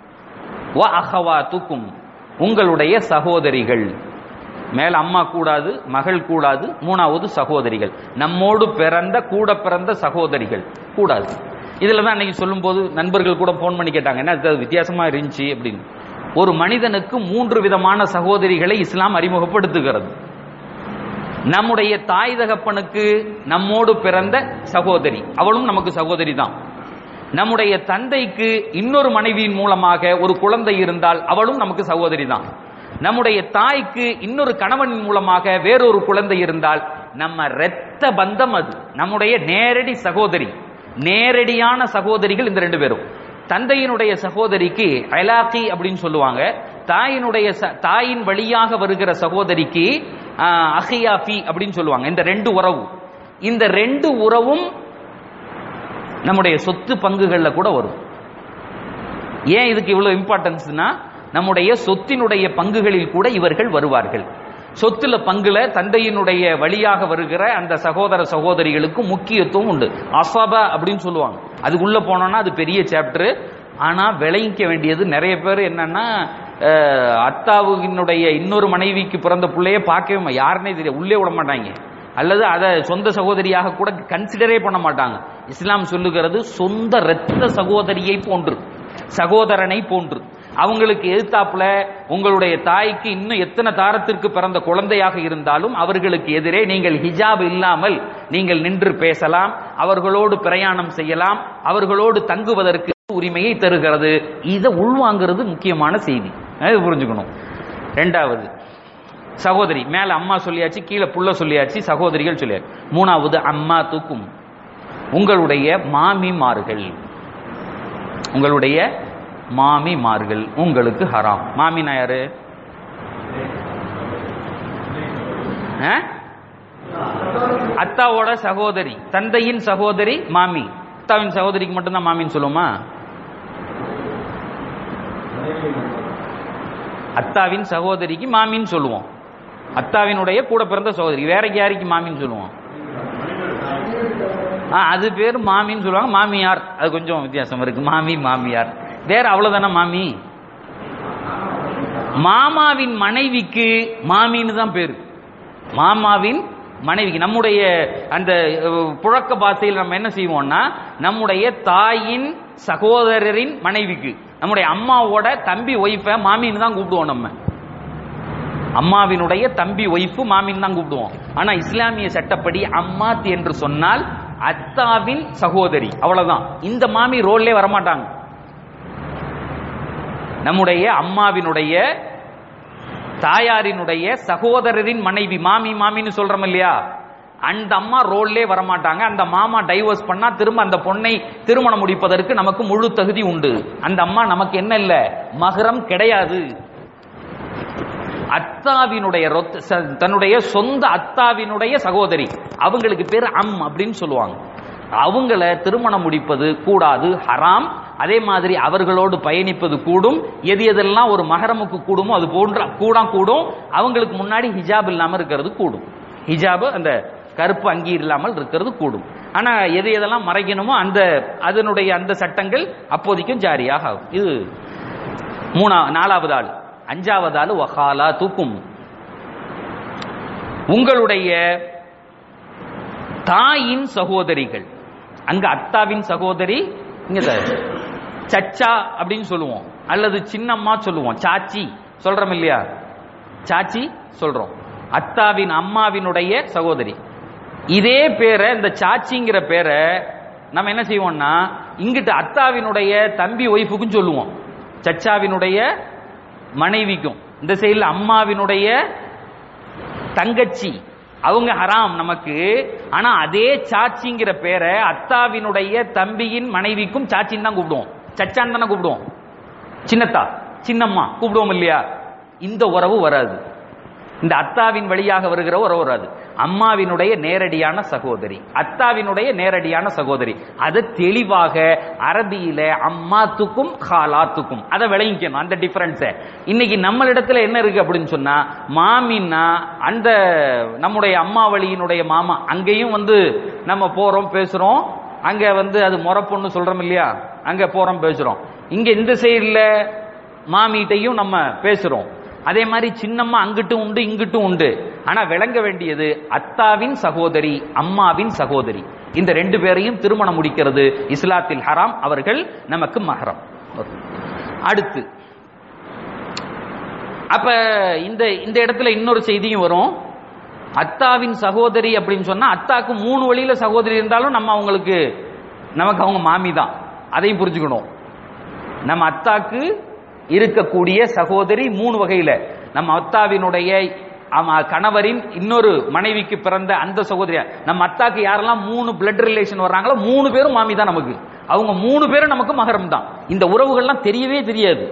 வ அஹவாத்துக்கும் உங்களுடைய சகோதரிகள் மேல அம்மா கூடாது மகள் கூடாது மூணாவது சகோதரிகள் நம்மோடு பிறந்த கூட பிறந்த சகோதரிகள் கூடாது இதுல தான் அன்னைக்கு சொல்லும்போது நண்பர்கள் கூட ஃபோன் பண்ணி கேட்டாங்க என்ன அது வித்தியாசமா இருந்துச்சு அப்படின்னு ஒரு மனிதனுக்கு மூன்று விதமான சகோதரிகளை இஸ்லாம் அறிமுகப்படுத்துகிறது நம்முடைய தாய் தகப்பனுக்கு நம்மோடு பிறந்த சகோதரி அவளும் நமக்கு சகோதரி தான் நம்முடைய தந்தைக்கு இன்னொரு மனைவியின் மூலமாக ஒரு குழந்தை இருந்தால் அவளும் நமக்கு சகோதரி தான் நம்முடைய தாய்க்கு இன்னொரு கணவனின் மூலமாக வேறொரு குழந்தை இருந்தால் நம்ம இரத்த பந்தம் அது நம்முடைய நேரடி சகோதரி நேரடியான சகோதரிகள் இந்த ரெண்டு பேரும் தந்தையினுடைய சகோதரிக்கு அலாக்கி அப்படின்னு சொல்லுவாங்க தாயினுடைய ச- தாயின் வழியாக வருகிற சகோதரிக்கு ஆஹ், அஹியாஃபி அப்படின்னு சொல்லுவாங்க இந்த ரெண்டு உறவு இந்த ரெண்டு உறவும் நம்முடைய சொத்து பங்குகள்ல கூட வரும் ஏன் இதுக்கு இவ்வளவு இம்பார்ட்டன்ஸ்னா நம்முடைய சொத்தினுடைய பங்குகளில் கூட இவர்கள் வருவார்கள் சொத்துல பங்குல தந்தையினுடைய வழியாக வருகிற அந்த சகோதர சகோதரிகளுக்கு முக்கியத்துவம் உண்டு அசப அப்படின்னு சொல்லுவாங்க அதுக்குள்ள போனோம்னா அது பெரிய சாப்டர் ஆனா விளைவிக்க வேண்டியது நிறைய பேர் என்னன்னா அஹ், அத்தாவுனுடைய இன்னொரு மனைவிக்கு பிறந்த பிள்ளைய பார்க்கவே மா- யாருன்னே தெரியும் உள்ளே விட மாட்டாங்க அல்லது அதை சொந்த சகோதரியாக கூட கன்சிடரே பண்ண மாட்டாங்க இஸ்லாம் சொல்லுகிறது சொந்த இரத்த சகோதரியை போன்று சகோதரனை போன்று அவங்களுக்கு எதிர்த்தாப்புல உங்களுடைய தாய்க்கு இன்னும் எத்தனை தாரத்திற்கு பிறந்த குழந்தையாக இருந்தாலும் அவர்களுக்கு எதிரே நீங்கள் ஹிஜாப் இல்லாமல் நீங்கள் நின்று பேசலாம் அவர்களோடு பிரயாணம் செய்யலாம் அவர்களோடு தங்குவதற்கு உரிமையை தருகிறது இதை உள்வாங்கிறது முக்கியமான செய்தி அது புரிஞ்சுக்கணும் ரெண்டாவது சகோதரி மேல அம்மா சொல்லியாச்சு கீழே புள்ள சொல்லியாச்சு சகோதரிகள் சொல்லியாச்சு மூணாவது அம்மா தூக்கும் உங்களுடைய மாமிமார்கள் உங்களுடைய மாமிமார்கள் உங்களுக்கு ஹராம் மாமினா யாரு ஆ? அத்தாவோட சகோதரி தந்தையின் சகோதரி மாமி அத்தாவின் சகோதரிக்கு மட்டும்தான் மாமின்னு சொல்லுவோமா அத்தாவின் சகோதரிக்கு மாமின்னு சொல்லுவோம் அத்தாவினுடைய கூட பிறந்த சகோதரி வேற யாருக்கு மாமின்னு சொல்லுவோம் ஆ அது பேர் மாமின்னு சொல்லுவாங்க மாமியார் அது கொஞ்சம் வித்தியாசம் இருக்கு மாமி மாமியார் வேற அவ்வளவுதானே மாமி மாமாவின் மனைவிக்கு மாமின்னு தான் பேரு மாமாவின் மனைவிக்கு நம்முடைய அந்த அஹ், புழக்க பாசையில் நம்ம என்ன செய்வோம்னா நம்முடைய தாயின் சகோதரரின் மனைவிக்கு நம்முடைய அம்மாவோட தம்பி ஒய்ஃபை மாமின்னு தான் கூப்பிடுவோம் நம்ம அம்மாவினுடைய தம்பி ஒய்ஃபு மாமின்னு தான் கூப்பிடுவோம் ஆனா இஸ்லாமிய சட்டப்படி அம்மாத் என்று சொன்னால் அத்தாவின் சகோதரி அவ்வளவுதான் இந்த மாமி ரோல்லே வரமாட்டாங்க நம்முடைய அம்மாவினுடைய தாயாரினுடைய சகோதரரின் மனைவி மாமி மாமின்னு சொல்றோம் இல்லையா அந்த அம்மா ரோல்லே வரமாட்டாங்க அந்த மாமா டைவர்ஸ் பண்ணா திரும்ப அந்த பொண்ணை திருமணம் முடிப்பதற்கு நமக்கு முழு தகுதி உண்டு அந்த அம்மா நமக்கு என்ன இல்ல மகரம் கிடையாது அத்தாவினுடைய ரொத்த- ச- தன்னுடைய சொந்த அத்தாவினுடைய சகோதரி அவங்களுக்கு பேர் அம் அப்படின்னு சொல்லுவாங்க அவங்கள திருமணம் முடிப்பது கூடாது ஹராம் அதே மாதிரி அவர்களோடு பயணிப்பது கூடும் எது எதெல்லாம் ஒரு மகரமுக்கு கூடுமோ அது போன்ற கூடா கூடும் அவங்களுக்கு முன்னாடி ஹிஜாப் இல்லாம இருக்கிறது கூடும் ஹிஜாப் அந்த கருப்பு அங்கி இல்லாமல் இருக்கிறது கூடும் ஆனா எது எதெல்லாம் மறைக்கணுமோ அந்த அதனுடைய அந்த சட்டங்கள் அப்போதைக்கும் ஜாரியாக ஆகும் இது மூணா நாலாவது ஆள் அஞ்சாவது ஆள் வஹாலா தூக்கும் உங்களுடைய தாயின் சகோதரிகள் அங்க அத்தாவின் சகோதரி இங்க த- சச்சா அப்படின்னு சொல்லுவோம் அல்லது சின்னம்மா சொல்லுவோம் சாச்சி சொல்றோம் இல்லையா சாச்சி சொல்றோம் அத்தாவின் அம்மாவினுடைய சகோதரி இதே பேரை இந்த சாச்சிங்கிற பேரை நம்ம என்ன செய்வோம்னா இங்கிட்டு அத்தாவினுடைய தம்பி ஒய்ஃபுக்கும் சொல்லுவோம் சச்சாவினுடைய மனைவிக்கும் இந்த சைடில் அம்மாவினுடைய தங்கச்சி அவங்க ஹராம் நமக்கு ஆனா அதே சாச்சிங்கிற பேரை அத்தாவினுடைய தம்பியின் மனைவிக்கும் சாச்சின்னு தான் கூப்பிடுவோம் சச்சான் தானே கூப்பிடுவோம் சின்னத்தா சின்னம்மா கூப்பிடுவோம் இல்லையா இந்த உறவு வராது இந்த அத்தாவின் வழியாக வருகிற உறவு வராது அம்மாவினுடைய நேரடியான சகோதரி அத்தாவினுடைய நேரடியான சகோதரி அதை தெளிவாக அரபியில அம்மாத்துக்கும் ஹாலாத்துக்கும் அதை விளங்கிக்கணும் அந்த டிஃபரன்ஸை இன்னைக்கு நம்மளிடத்துல என்ன இருக்கு அப்படின்னு சொன்னா மாமின்னா அந்த நம்முடைய அம்மா வழியினுடைய மாமா அங்கேயும் வந்து நம்ம போறோம் பேசுறோம் அங்க வந்து அது முறப்பொண்ணு சொல்றோம் இல்லையா அங்க போறோம் பேசுறோம் இங்க இந்த சைடுல மாமிகிட்டையும் நம்ம பேசுறோம் அதே மாதிரி சின்னம்மா அங்கிட்டும் உண்டு இங்கிட்டும் உண்டு ஆனா விளங்க வேண்டியது அத்தாவின் சகோதரி அம்மாவின் சகோதரி இந்த ரெண்டு பேரையும் திருமணம் முடிக்கிறது இஸ்லாத்தில் ஹராம் அவர்கள் நமக்கு மஹரம் அடுத்து அப்ப இந்த இந்த இடத்துல இன்னொரு செய்தியும் வரும் அத்தாவின் சகோதரி அப்படின்னு சொன்னா அத்தாக்கு மூணு வழியில சகோதரி இருந்தாலும் நம்ம அவங்களுக்கு நமக்கு அவங்க மாமி தான் அதையும் புரிஞ்சுக்கணும் நம்ம அத்தாக்கு இருக்கக்கூடிய சகோதரி மூணு வகையில நம்ம அத்தாவினுடைய ஆமா, கணவரின் இன்னொரு மனைவிக்கு பிறந்த அந்த சகோதரி நம்ம அத்தாக்கு யாரெல்லாம் மூணு பிளட் ரிலேஷன் வர்றாங்களோ மூணு பேரும் மாமி தான் நமக்கு அவங்க மூணு பேரும் நமக்கு மகரம் தான் இந்த உறவுகள்லாம் தெரியவே தெரியாது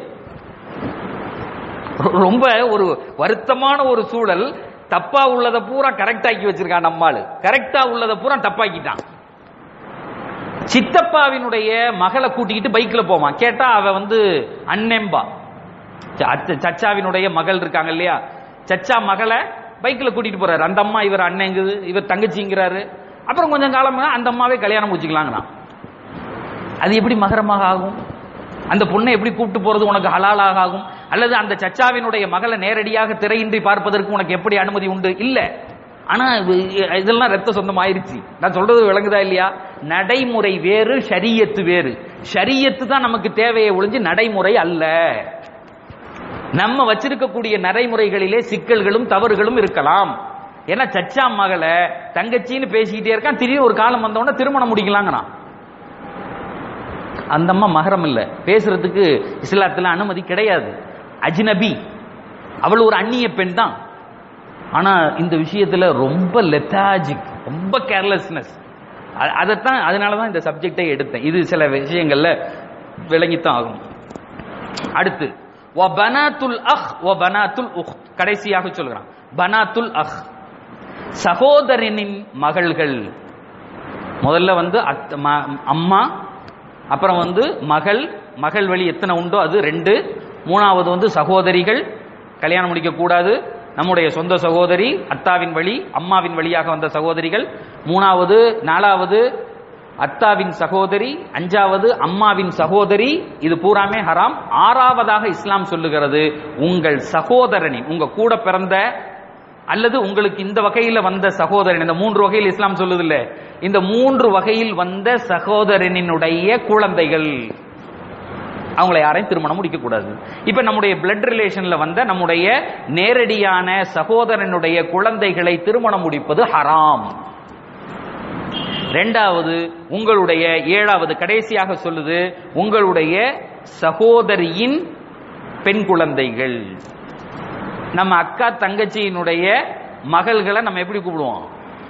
ரொம்ப ஒரு வருத்தமான ஒரு சூழல் தப்பா உள்ளதை பூரா கரெக்ட் ஆக்கி வச்சிருக்கான் நம்மாளு கரெக்டா உள்ளதை பூரா தப்பாக்கிட்டான் சித்தப்பாவினுடைய மகளை கூட்டிக்கிட்டு பைக்ல போவான் கேட்டா அவ வந்து அன்னெம்பா ச- அச்ச- சச்சாவினுடைய மகள் இருக்காங்க இல்லையா சச்சா மகளை பைக்ல கூட்டிட்டு போறாரு அந்த அம்மா இவர் அண்ணங்குது இவர் தங்கச்சிங்கிறாரு அப்புறம் கொஞ்சம் காலம் அந்த அம்மாவே கல்யாணம் முடிச்சுக்கலாங்கண்ணா அது எப்படி மகரமாக ஆகும் அந்த பொண்ணை எப்படி கூப்பிட்டு போறது உனக்கு ஹலாலாக ஆகும் அல்லது அந்த சச்சாவினுடைய மகளை நேரடியாக திரையின்றி பார்ப்பதற்கு உனக்கு எப்படி அனுமதி உண்டு இல்ல ஆனா இது- இதெல்லாம் ரத்த சொந்தம் ஆயிருச்சு நான் சொல்றது விளங்குதா இல்லையா நடைமுறை வேறு ஷரியத்து வேறு ஷரியத்து தான் நமக்கு தேவையை ஒழிஞ்சு நடைமுறை அல்ல நம்ம வச்சிருக்கக்கூடிய நடைமுறைகளிலே சிக்கல்களும் தவறுகளும் இருக்கலாம் ஏன்னா சச்சா மகளை தங்கச்சின்னு பேசிக்கிட்டே இருக்கான் திடீர்னு ஒரு காலம் வந்தவொடனே திருமணம் முடிக்கலாங்கிறான் அந்த அம்மா மகரம் இல்ல பேசுறதுக்கு இஸ்லாத்துல அனுமதி கிடையாது அஜ்னபி அவள் ஒரு அந்நிய பெண் தான் ஆனா இந்த விஷயத்துல ரொம்ப லெத்தாஜிக் ரொம்ப கேர்லெஸ்னஸ் அதைத்தான் அதனால தான் இந்த சப்ஜெக்டை எடுத்தேன் இது சில விஷயங்கள்ல விளங்கித்தான் ஆகும் அடுத்து வ பனாத்துல் அஹ் வ பனாத்துல் உஹ் கடைசியாக சொல்கிறான் பனாத்துல் அஹ் சகோதரனின் மகள்கள் முதல்ல வந்து அத்- ம- அம்மா அப்புறம் வந்து மகள் மகள் வழி எத்தனை உண்டோ அது ரெண்டு மூணாவது வந்து சகோதரிகள் கல்யாணம் முடிக்க கூடாது நம்முடைய சொந்த சகோதரி அத்தாவின் வழி அம்மாவின் வழியாக வந்த சகோதரிகள் மூணாவது நாலாவது அத்தாவின் சகோதரி அஞ்சாவது அம்மாவின் சகோதரி இது பூராமே ஹராம் ஆறாவதாக இஸ்லாம் சொல்லுகிறது உங்கள் சகோதரனின் உங்க கூட பிறந்த அல்லது உங்களுக்கு இந்த வகையில வந்த சகோதரன் இந்த மூன்று வகையில் இஸ்லாம் சொல்லுது இல்ல இந்த மூன்று வகையில் வந்த சகோதரனினுடைய குழந்தைகள் அவங்களை யாரையும் திருமணம் முடிக்க கூடாது இப்ப நம்முடைய பிளட் ரிலேஷன்ல வந்த நம்முடைய நேரடியான சகோதரனுடைய குழந்தைகளை திருமணம் முடிப்பது ஹராம் ரெண்டாவது உங்களுடைய ஏழாவது கடைசியாக சொல்லுது உங்களுடைய சகோதரியின் பெண் குழந்தைகள் நம்ம அக்கா தங்கச்சியினுடைய மகள்களை நம்ம எப்படி கூப்பிடுவோம்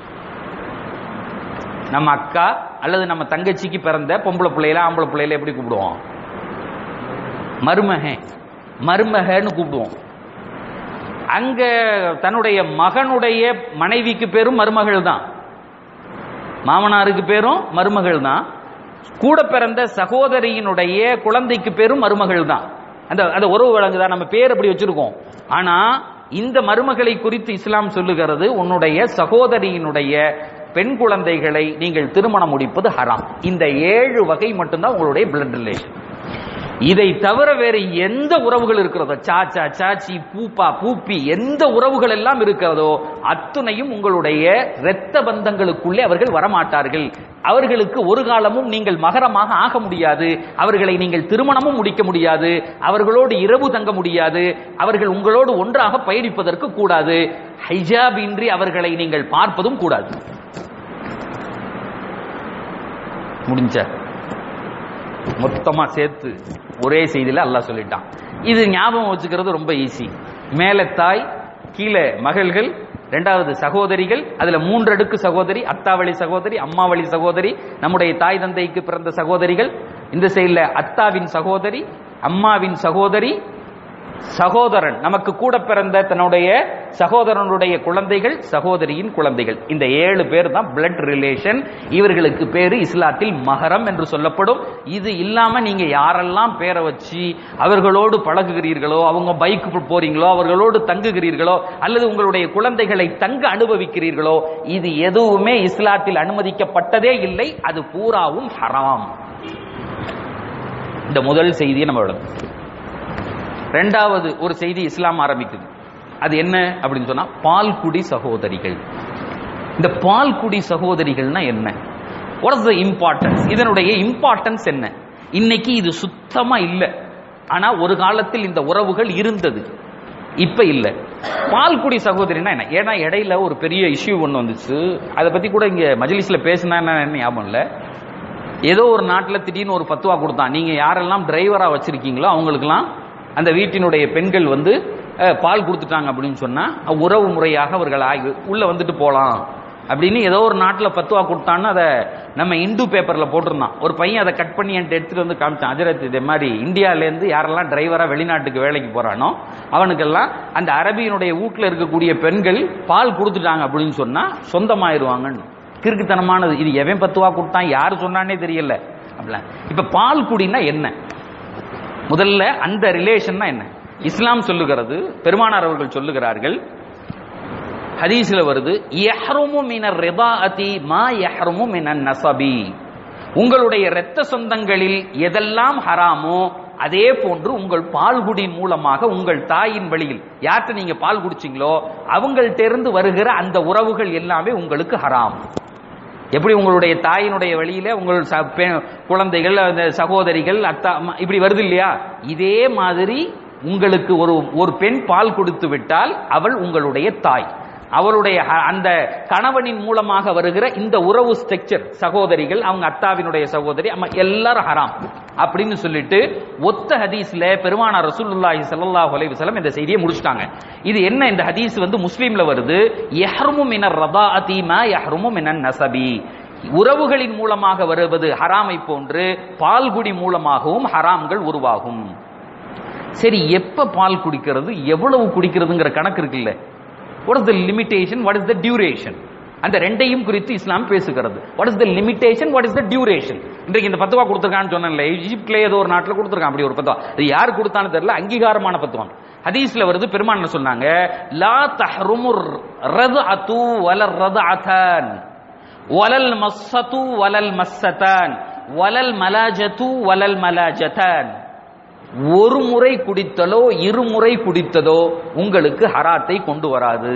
நம்ம அக்கா அல்லது நம்ம தங்கச்சிக்கு பிறந்த பொம்பளை பிள்ளையில ஆம்பளை பிள்ளையில எப்படி கூப்பிடுவோம் மருமக மருமகன்னு கூப்பிடுவோம் அங்க தன்னுடைய மகனுடைய மனைவிக்கு பேரும் மருமகள் தான் மாமனாருக்கு பேரும் மருமகள் தான் கூட பிறந்த சகோதரியினுடைய குழந்தைக்கு பேரும் மருமகள் தான் அந்த அந்த உறவு வழங்குதா நம்ம பேர் அப்படி வச்சிருக்கோம் ஆனா இந்த மருமகளை குறித்து இஸ்லாம் சொல்லுகிறது உன்னுடைய சகோதரியினுடைய பெண் குழந்தைகளை நீங்கள் திருமணம் முடிப்பது ஹராம் இந்த ஏழு வகை மட்டும்தான் உங்களுடைய பிளட் ரிலேஷன் இதை தவிர வேறு எந்த உறவுகள் இருக்கிறதோ சாச்சா சாச்சி பூப்பா பூப்பி எந்த உறவுகள் எல்லாம் இருக்கிறதோ அத்துணையும் உங்களுடைய இரத்த பந்தங்களுக்குள்ளே அவர்கள் வரமாட்டார்கள் அவர்களுக்கு ஒரு காலமும் நீங்கள் மகரமாக ஆக முடியாது அவர்களை நீங்கள் திருமணமும் முடிக்க முடியாது அவர்களோடு இரவு தங்க முடியாது அவர்கள் உங்களோடு ஒன்றாக பயணிப்பதற்கு கூடாது ஹைஜாப் இன்றி அவர்களை நீங்கள் பார்ப்பதும் கூடாது முடிஞ்ச மொத்தமா சேர்த்து ஒரே செய்தியில அல்லாஹ் சொல்லிட்டான் இது ஞாபகம் வச்சுக்கிறது ரொம்ப ஈஸி மேல தாய் கீழே மகள்கள் ரெண்டாவது சகோதரிகள் அதுல மூன்றடுக்கு சகோதரி அத்தாவளி சகோதரி அம்மாவளி சகோதரி நம்முடைய தாய் தந்தைக்கு பிறந்த சகோதரிகள் இந்த சைடுல அத்தாவின் சகோதரி அம்மாவின் சகோதரி சகோதரன் நமக்கு கூட பிறந்த தன்னுடைய சகோதரனுடைய குழந்தைகள் சகோதரியின் குழந்தைகள் இந்த ஏழு பேர் தான் பிளட் ரிலேஷன் இவர்களுக்கு பேரு இஸ்லாத்தில் மகரம் என்று சொல்லப்படும் இது இல்லாம நீங்க யாரெல்லாம் பேரை வச்சு அவர்களோடு பழகுகிறீர்களோ அவங்க பைக் போறீங்களோ அவர்களோடு தங்குகிறீர்களோ அல்லது உங்களுடைய குழந்தைகளை தங்க அனுபவிக்கிறீர்களோ இது எதுவுமே இஸ்லாத்தில் அனுமதிக்கப்பட்டதே இல்லை அது பூராவும் ஹராம் இந்த முதல் செய்தியை நம்ம விளக்கும் ரெண்டாவது ஒரு செய்தி இஸ்லாம் ஆரம்பிக்குது அது என்ன அப்படின்னு சொன்னா பால்குடி சகோதரிகள் இந்த பால்குடி சகோதரிகள்னா என்ன வாட் இஸ் த இம்பார்ட்டன்ஸ் இதனுடைய இம்பார்ட்டன்ஸ் என்ன இன்னைக்கு இது சுத்தமா இல்ல ஆனா ஒரு காலத்தில் இந்த உறவுகள் இருந்தது இப்ப இல்ல பால்குடி சகோதரினா என்ன ஏன்னா இடையில ஒரு பெரிய இஷ்யூ ஒன்று வந்துச்சு அதை பத்தி கூட இங்க மஜ்லிஸ்ல பேசினா என்ன ஞாபகம் இல்லை ஏதோ ஒரு நாட்டில் திடீர்னு ஒரு பத்துவா கொடுத்தான் நீங்க யாரெல்லாம் டிரைவரா வச்சிருக்கீங்களோ அவங்களுக்கெல்லாம் அந்த வீட்டினுடைய பெண்கள் வந்து அஹ், பால் கொடுத்துட்டாங்க அப்படின்னு சொன்னா உறவு முறையாக அவர்கள் ஆகி உள்ள வந்துட்டு போலாம் அப்படின்னு ஏதோ ஒரு நாட்டில் பத்துவா கொடுத்தான்னு அதை நம்ம இந்து பேப்பர்ல போட்டிருந்தான் ஒரு பையன் அதை கட் பண்ணி என்கிட்ட எடுத்துட்டு வந்து காமிச்சான் அஜரத் இதே மாதிரி இந்தியாவிலேருந்து யாரெல்லாம் டிரைவரா வெளிநாட்டுக்கு வேலைக்கு போறானோ அவனுக்கெல்லாம் அந்த அரபியினுடைய வீட்டில் இருக்கக்கூடிய பெண்கள் பால் கொடுத்துட்டாங்க அப்படின்னு சொன்னா சொந்தமாயிருவாங்கன்னு கிறுக்குத்தனமானது இது எவன் பத்துவா கொடுத்தான் யார் சொன்னானே தெரியல அப்படிலாம் இப்ப பால் குடினா என்ன முதல்ல அந்த ரிலேஷன்னா என்ன இஸ்லாம் சொல்லுகிறது பெருமானார் அவர்கள் சொல்லுகிறார்கள் ஹதீஸ்ல வருது யஹ்ருமு மினர் ரிதாஅதி மா யஹ்ருமு மினன் நஸபி உங்களுடைய இரத்த சொந்தங்களில் எதெல்லாம் ஹராமோ அதே போன்று உங்கள் பால்குடி மூலமாக உங்கள் தாயின் வழியில் யார்கிட்ட நீங்க பால் குடிச்சீங்களோ அவங்கள்ட்ட இருந்து வருகிற அந்த உறவுகள் எல்லாமே உங்களுக்கு ஹராம் எப்படி உங்களுடைய தாயினுடைய வழியில உங்கள் ச- பெ- குழந்தைகள் அந்த சகோதரிகள் அத்தா அம்மா, இப்படி வருது இல்லையா இதே மாதிரி உங்களுக்கு ஒரு ஒரு பெண் பால் கொடுத்து விட்டால் அவள் உங்களுடைய தாய் அவளுடைய ஹ- அந்த கணவனின் மூலமாக வருகிற இந்த உறவு ஸ்ட்ரக்சர் சகோதரிகள் அவங்க அத்தாவினுடைய சகோதரி அம்மா எல்லாரும் ஹராம் அப்படின்னு சொல்லிட்டு ஒத்த ஹதீஸ்ல பெருமானார் ரசூலுல்லாஹி ஸல்லல்லாஹு அலைஹி வஸல்லம் இந்த செய்தியை முடிச்சிட்டாங்க இது என்ன இந்த ஹதீஸ் வந்து முஸ்லீம்ல வருது யஹ்ருமு மினர் ரதாஅதி மா யஹ்ருமு மினன் நஸபி உறவுகளின் மூலமாக வருவது ஹராமை போன்று பால்குடி மூலமாகவும் ஹராம்கள் உருவாகும் சரி எப்ப பால் குடிக்கிறது எவ்வளவு குடிக்கிறதுங்கிற கணக்கு இருக்குல்ல what is the limitation what is the duration அந்த ரெண்டையும் குறித்து இஸ்லாம் பேசுகிறது what is the limitation what is the duration இன்றைக்கு இந்த பத்துவா கொடுத்துருக்கான்னு சொன்னேன்ல ஈஜிப்ட்ல ஏதோ ஒரு நாட்டில் கொடுத்துருக்கான் அப்படி ஒரு பத்துவா அது யார் கொடுத்தான்னு தெரியல அங்கீகாரமான பத்துவான் ஹதீஸ்ல வருது பெருமான் சொன்னாங்க லா தஹ்ருமுர் ரதுஅத்து வலர் ரதுஅதான் வலல் மஸ்ஸத்து வலல் மஸ்ஸதான் வலல் மலாஜத்து வலல் மலாஜதான் ஒரு முறை குடித்தலோ இருமுறை குடித்ததோ உங்களுக்கு ஹராத்தை கொண்டு வராது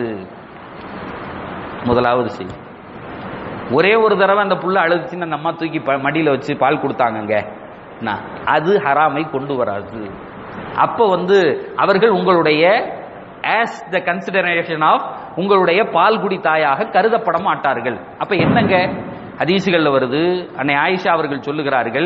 முதலாவது செய்தி ஒரே ஒரு தடவை அந்த புள்ள அழுதுச்சுன்னு அந்த அம்மா தூக்கி ப- மடியில வச்சு பால் கொடுத்தாங்கங்க நான், அது ஹராமை கொண்டு வராது அப்ப வந்து அவர்கள் உங்களுடைய ஆஸ் த கன்சிடரேஷன் ஆஃப் உங்களுடைய பால்குடி தாயாக கருதப்பட மாட்டார்கள் அப்ப என்னங்க ஹதீசுகள்ல வருது அன்னை ஆயிஷா அவர்கள் சொல்லுகிறார்கள்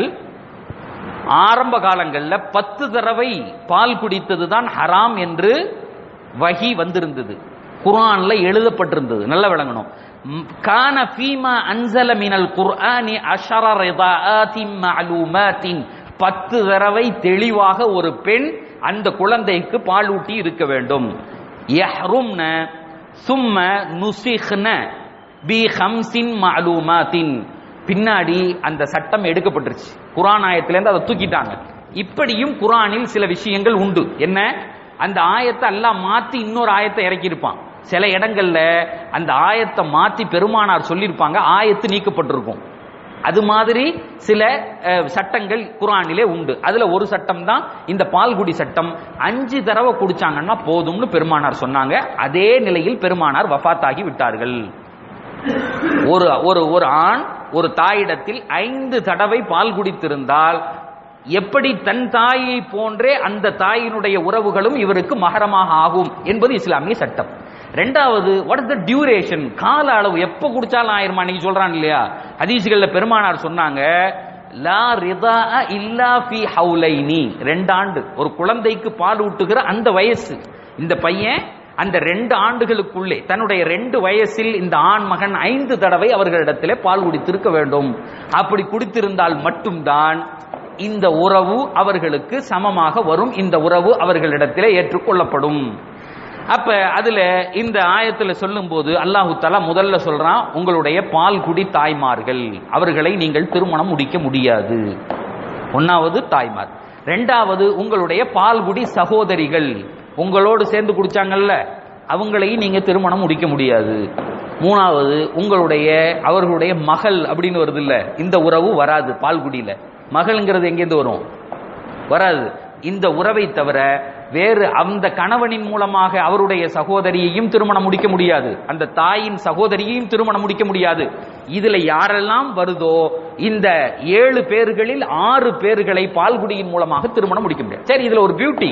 ஆரம்ப காலங்கள்ல பத்து தடவை பால் குடித்தது தான் ஹராம் என்று வகி வந்திருந்தது குர்ஆன்ல எழுதப்பட்டிருந்தது நல்ல விளங்கணும் ம், கான ஃபீமா அன்சல மினல் குர்ஆனி அஷர ரிதாஆத்தின் மஅலூமாத்தின் பத்து தடவை தெளிவாக ஒரு பெண் அந்த குழந்தைக்கு பாலூட்டி இருக்க வேண்டும் யஹ்ரும்ன சும்ம நுசிஹ்ன பி ஹம்சின் மஅலூமாத்தின் பின்னாடி அந்த சட்டம் எடுக்கப்பட்டுருச்சு குரான் ஆயத்திலேருந்து அதை தூக்கிட்டாங்க இப்படியும் குரானில் சில விஷயங்கள் உண்டு என்ன அந்த ஆயத்தை எல்லாம் மாத்தி இன்னொரு ஆயத்தை இறக்கியிருப்பான் சில இடங்கள்ல அந்த ஆயத்தை மாத்தி பெருமானார் சொல்லியிருப்பாங்க ஆயத்து நீக்கப்பட்டிருக்கும் அது மாதிரி சில அஹ், சட்டங்கள் குரானிலே உண்டு அதுல ஒரு சட்டம் தான் இந்த பால்குடி சட்டம் அஞ்சு தடவை குடிச்சாங்கன்னா போதும்னு பெருமானார் சொன்னாங்க அதே நிலையில் பெருமானார் வஃபாத்தாகி விட்டார்கள் ஒரு ஒரு ஒரு ஆண் ஒரு தாயிடத்தில் ஐந்து தடவை பால் குடித்திருந்தால் எப்படி தன் தாயை போன்றே அந்த தாயினுடைய உறவுகளும் இவருக்கு மகரமாக ஆகும் என்பது இஸ்லாமிய சட்டம் ரெண்டாவது வாட் இஸ் த டியூரேஷன் கால அளவு எப்ப குடிச்சாலும் ஆயிருமா நீங்க சொல்றான் இல்லையா ஹதீசுகள்ல பெருமானார் சொன்னாங்க லா ரிதா இல்லா ஃபி ஹவுலைனி ரெண்டாண்டு ஒரு குழந்தைக்கு பால் ஊட்டுகிற அந்த வயசு இந்த பையன் அந்த ரெண்டு ஆண்டுகளுக்குள்ளே தன்னுடைய ரெண்டு வயசில் இந்த ஆண் மகன் ஐந்து தடவை அவர்களிடத்திலே பால் குடித்திருக்க வேண்டும் அப்படி குடித்திருந்தால் மட்டும்தான் இந்த உறவு அவர்களுக்கு சமமாக வரும் இந்த உறவு அவர்களிடத்திலே ஏற்றுக்கொள்ளப்படும் அப்ப அதுல இந்த ஆயத்துல சொல்லும்போது அல்லாஹு தஆலா முதல்ல சொல்றான் உங்களுடைய பால் குடி தாய்மார்கள் அவர்களை நீங்கள் திருமணம் முடிக்க முடியாது ஒன்னாவது தாய்மார் ரெண்டாவது உங்களுடைய பால்குடி சகோதரிகள் உங்களோடு சேர்ந்து குடிச்சாங்கல்ல அவங்களையும் நீங்க திருமணம் முடிக்க முடியாது மூணாவது உங்களுடைய அவர்களுடைய மகள் அப்படின்னு வருது இல்ல இந்த உறவு வராது பால்குடியில மகள்ங்கிறது எங்கேருந்து வரும் வராது இந்த உறவை தவிர வேறு அந்த கணவனின் மூலமாக அவருடைய சகோதரியையும் திருமணம் முடிக்க முடியாது அந்த தாயின் சகோதரியையும் திருமணம் முடிக்க முடியாது இதுல யாரெல்லாம் வருதோ இந்த ஏழு பேர்களில் ஆறு பேர்களை பால்குடியின் மூலமாக திருமணம் முடிக்க முடியாது சரி இதுல ஒரு பியூட்டி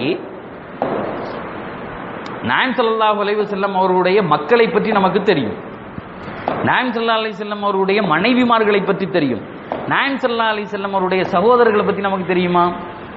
நாயம் ஸல்லல்லாஹு அலைஹி வஸல்லம் அவர்களுடைய மக்களை பற்றி நமக்கு தெரியும் நாயம் ஸல்லல்லாஹு அலைஹி வஸல்லம் அவருடைய மனைவிமார்களை பற்றி தெரியும் நாயம் ஸல்லல்லாஹு அலைஹி வஸல்லம் அவருடைய சகோதரர்களை பற்றி நமக்கு தெரியுமா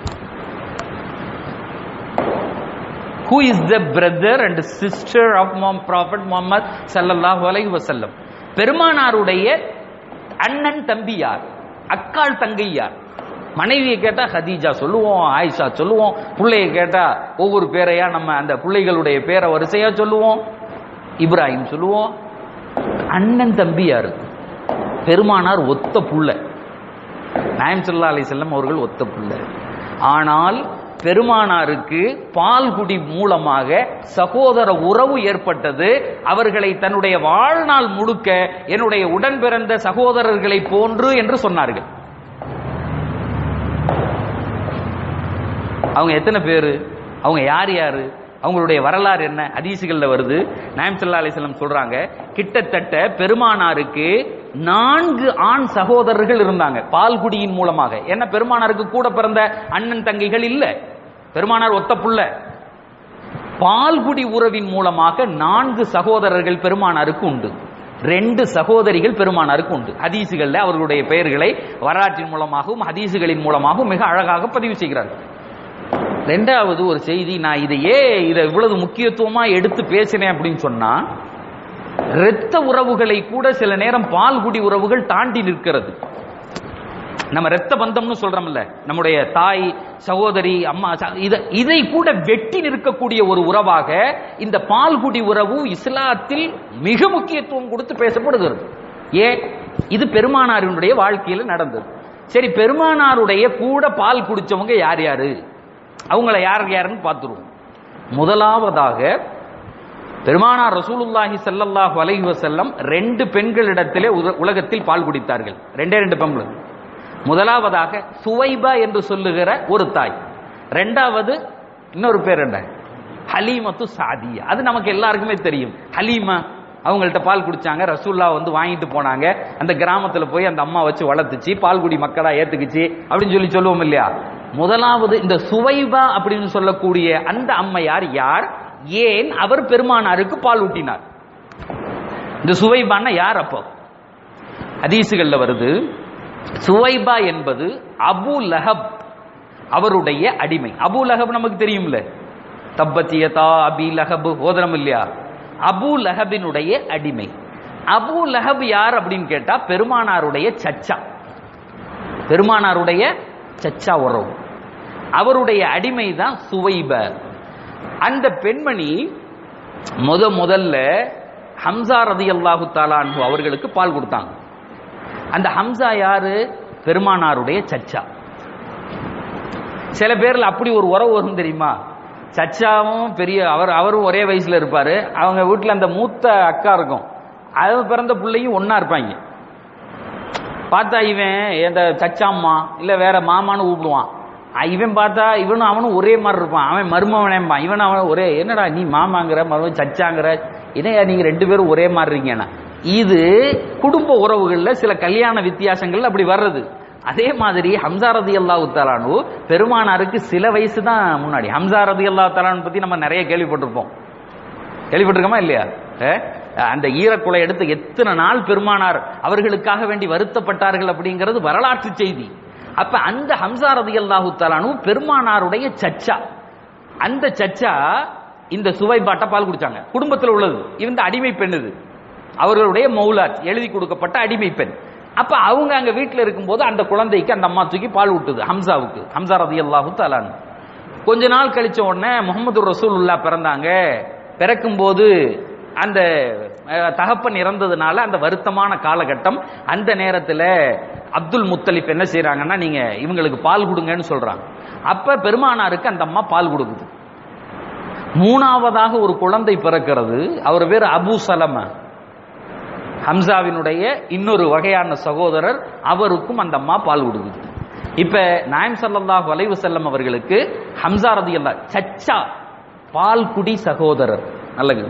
who is the brother and sister of Mom Prophet Muhammad sallallahu alaihi wasallam பெருமானாருடைய அண்ணன் தம்பி யார் அக்காள் தங்கை யார் மனைவியை கேட்டா ஹதீஜா சொல்லுவோம் ஆயிஷா சொல்லுவோம் பிள்ளைய கேட்டா ஒவ்வொரு பேரையா நம்ம அந்த பிள்ளைகளுடைய பேரை வரிசையா சொல்லுவோம் இப்ராஹிம் சொல்லுவோம் அண்ணன் தம்பி யாரு பெருமானார் ஒத்த புள்ள நாயம் சல்லா அலி செல்லம் அவர்கள் ஒத்த புள்ள ஆனால் பெருமானாருக்கு பால்குடி மூலமாக சகோதர உறவு ஏற்பட்டது அவர்களை தன்னுடைய வாழ்நாள் முழுக்க என்னுடைய உடன் பிறந்த சகோதரர்களை போன்று என்று சொன்னார்கள் அவங்க எத்தனை பேரு அவங்க யார் யாரு அவங்களுடைய வரலாறு என்ன ஹதீசுகள்ல வருது நாயம் சல்லா அலிஸ்லாம் சொல்றாங்க கிட்டத்தட்ட பெருமானாருக்கு நான்கு ஆண் சகோதரர்கள் இருந்தாங்க பால்குடியின் மூலமாக ஏன்னா பெருமானாருக்கு கூட பிறந்த அண்ணன் தங்கைகள் இல்ல பெருமானார் ஒத்த புள்ள பால்குடி உறவின் மூலமாக நான்கு சகோதரர்கள் பெருமானாருக்கு உண்டு ரெண்டு சகோதரிகள் பெருமானாருக்கு உண்டு ஹதீசுகள்ல அவர்களுடைய பெயர்களை வரலாற்றின் மூலமாகவும் ஹதீசுகளின் மூலமாகவும் மிக அழகாக பதிவு செய்கிறார்கள் ரெண்டாவது ஒரு செய்தி நான் இதையே இதை இவ்வளவு முக்கியத்துவமா எடுத்து பேசினேன் அப்படின்னு சொன்னா இரத்த உறவுகளை கூட சில நேரம் பால்குடி உறவுகள் தாண்டி நிற்கிறது நம்ம ரத்த பந்தம்னு சொல்றோம்ல நம்முடைய தாய் சகோதரி அம்மா ச- இத- இதை கூட வெட்டி நிற்கக்கூடிய ஒரு உறவாக இந்த பால்குடி உறவு இஸ்லாத்தில் மிக முக்கியத்துவம் கொடுத்து பேசப்படுகிறது ஏ இது பெருமானாரினுடைய வாழ்க்கையில நடந்தது சரி பெருமானாருடைய கூட பால் குடிச்சவங்க யார் யாரு அவங்கள யார் யாருன்னு பார்த்துருவோம் முதலாவதாக பெருமானார் ரசூலுல்லாஹி ஸல்லல்லாஹு அலைஹி வஸல்லம் ரெண்டு பெண்களிடத்திலே உல- உலகத்தில் பால் குடித்தார்கள் ரெண்டே ரெண்டு பெண்கள் முதலாவதாக சுவைபா என்று சொல்லுகிற ஒரு தாய் ரெண்டாவது இன்னொரு பேர் என்ன ஹலீமத்து சாதியா அது நமக்கு எல்லாருக்குமே தெரியும் ஹலீமா அவங்கள்ட்ட பால் குடிச்சாங்க ரசூல்லா வந்து வாங்கிட்டு போனாங்க அந்த கிராமத்துல போய் அந்த அம்மா வச்சு வளர்த்துச்சு பால்குடி மக்களா ஏத்துக்குச்சு அப்படின்னு சொல்லி சொல்லுவோம் இல்லையா முதலாவது இந்த சுவைபா அப்படின்னு சொல்லக்கூடிய அந்த அம்மையார் யார் ஏன் அவர் பெருமானாருக்கு பால் ஊட்டினார் இந்த சுவைபான்னா யார் அப்போ ஹதீசுகள்ல வருது சுவைபா என்பது அபு லஹப் அவருடைய அடிமை அபு லஹப் நமக்கு தெரியும்ல தப்பத்தியதா அபி லஹப் ஓதனம் இல்லையா அபு லஹபினுடைய அடிமை அபு லஹப் யார் அப்படின்னு கேட்டா பெருமானாருடைய சச்சா பெருமானாருடைய சச்சா உறவு அவருடைய அடிமை தான் சுவைப அந்த பெண்மணி முத முதல்ல ஹம்சா ரதி அல்லாஹு தாலான்ஹு அவர்களுக்கு பால் கொடுத்தாங்க அந்த ஹம்சா யாரு பெருமானாருடைய சச்சா சில பேர்ல அப்படி ஒரு உறவு வரும் தெரியுமா சச்சாவும் பெரிய அவர் அவரும் ஒரே வயசுல இருப்பாரு அவங்க வீட்டுல அந்த மூத்த அக்கா இருக்கும் அது பிறந்த பிள்ளையும் ஒண்ணா இருப்பாங்க பார்த்தா இவன் இந்த சச்சாம்மா இல்ல வேற மாமான்னு கூப்பிடுவான் அஹ் இவன் பார்த்தா இவனும் அவனும் ஒரே மாதிரி இருப்பான் அவன் மருமவனேம்பான் இவன் அவன் ஒரே என்னடா நீ மாமாங்கிற மருமன் சச்சாங்கிற என்னையா நீங்க ரெண்டு பேரும் ஒரே மாதிரி இருக்கீங்கன்னா இது குடும்ப உறவுகள்ல சில கல்யாண வித்தியாசங்கள் அப்படி வர்றது அதே மாதிரி ஹம்சா ரதி அல்லாஹு தலானு பெருமானாருக்கு சில வயசு தான் முன்னாடி ஹம்சா ரதி அல்லாஹு தலானு பத்தி நம்ம நிறைய கேள்விப்பட்டிருப்போம் கேள்விப்பட்டிருக்கோமா இல்லையா அஹ்? அந்த ஈரக்குலை எடுத்து எத்தனை நாள் பெருமானார் அவர்களுக்காக வேண்டி வருத்தப்பட்டார்கள் அப்படிங்கிறது வரலாற்று செய்தி அப்ப அந்த ஹம்சா ரதி அல்லாஹு தலானு பெருமானாருடைய சச்சா அந்த சச்சா இந்த சுவைபாட்ட பால் குடிச்சாங்க குடும்பத்தில் உள்ளது இந்த அடிமை பெண் இது அவர்களுடைய மௌலாத் எழுதி கொடுக்கப்பட்ட அடிமை பெண் அப்ப அவங்க அங்க வீட்டுல இருக்கும்போது அந்த குழந்தைக்கு அந்த அம்மா தூக்கி பால் ஊட்டுது ஹம்சாவுக்கு ஹம்சா ரதி அல்லாஹு தலானு கொஞ்ச நாள் கழிச்ச உடனே முகமது ரசூலுல்லா பிறந்தாங்க பிறக்கும்போது அந்த அஹ், தகப்பன் இறந்ததுனால அந்த வருத்தமான காலகட்டம் அந்த நேரத்துல அப்துல் முத்தலிப் என்ன செய்றாங்கன்னா நீங்க இவங்களுக்கு பால் கொடுங்கன்னு சொல்றாங்க அப்ப பெருமானாருக்கு அந்த அம்மா பால் கொடுக்குது மூணாவதாக ஒரு குழந்தை பிறக்கிறது அவர் பேர் அபு சலம ஹம்சாவினுடைய இன்னொரு வகையான சகோதரர் அவருக்கும் அந்த அம்மா பால் கொடுக்குது இப்ப நாயம் ஸல்லல்லாஹு அலைஹி வஸல்லம் அவர்களுக்கு ஹம்சா ரதியல்லாஹ் சச்சா பால்குடி சகோதரர் நல்லது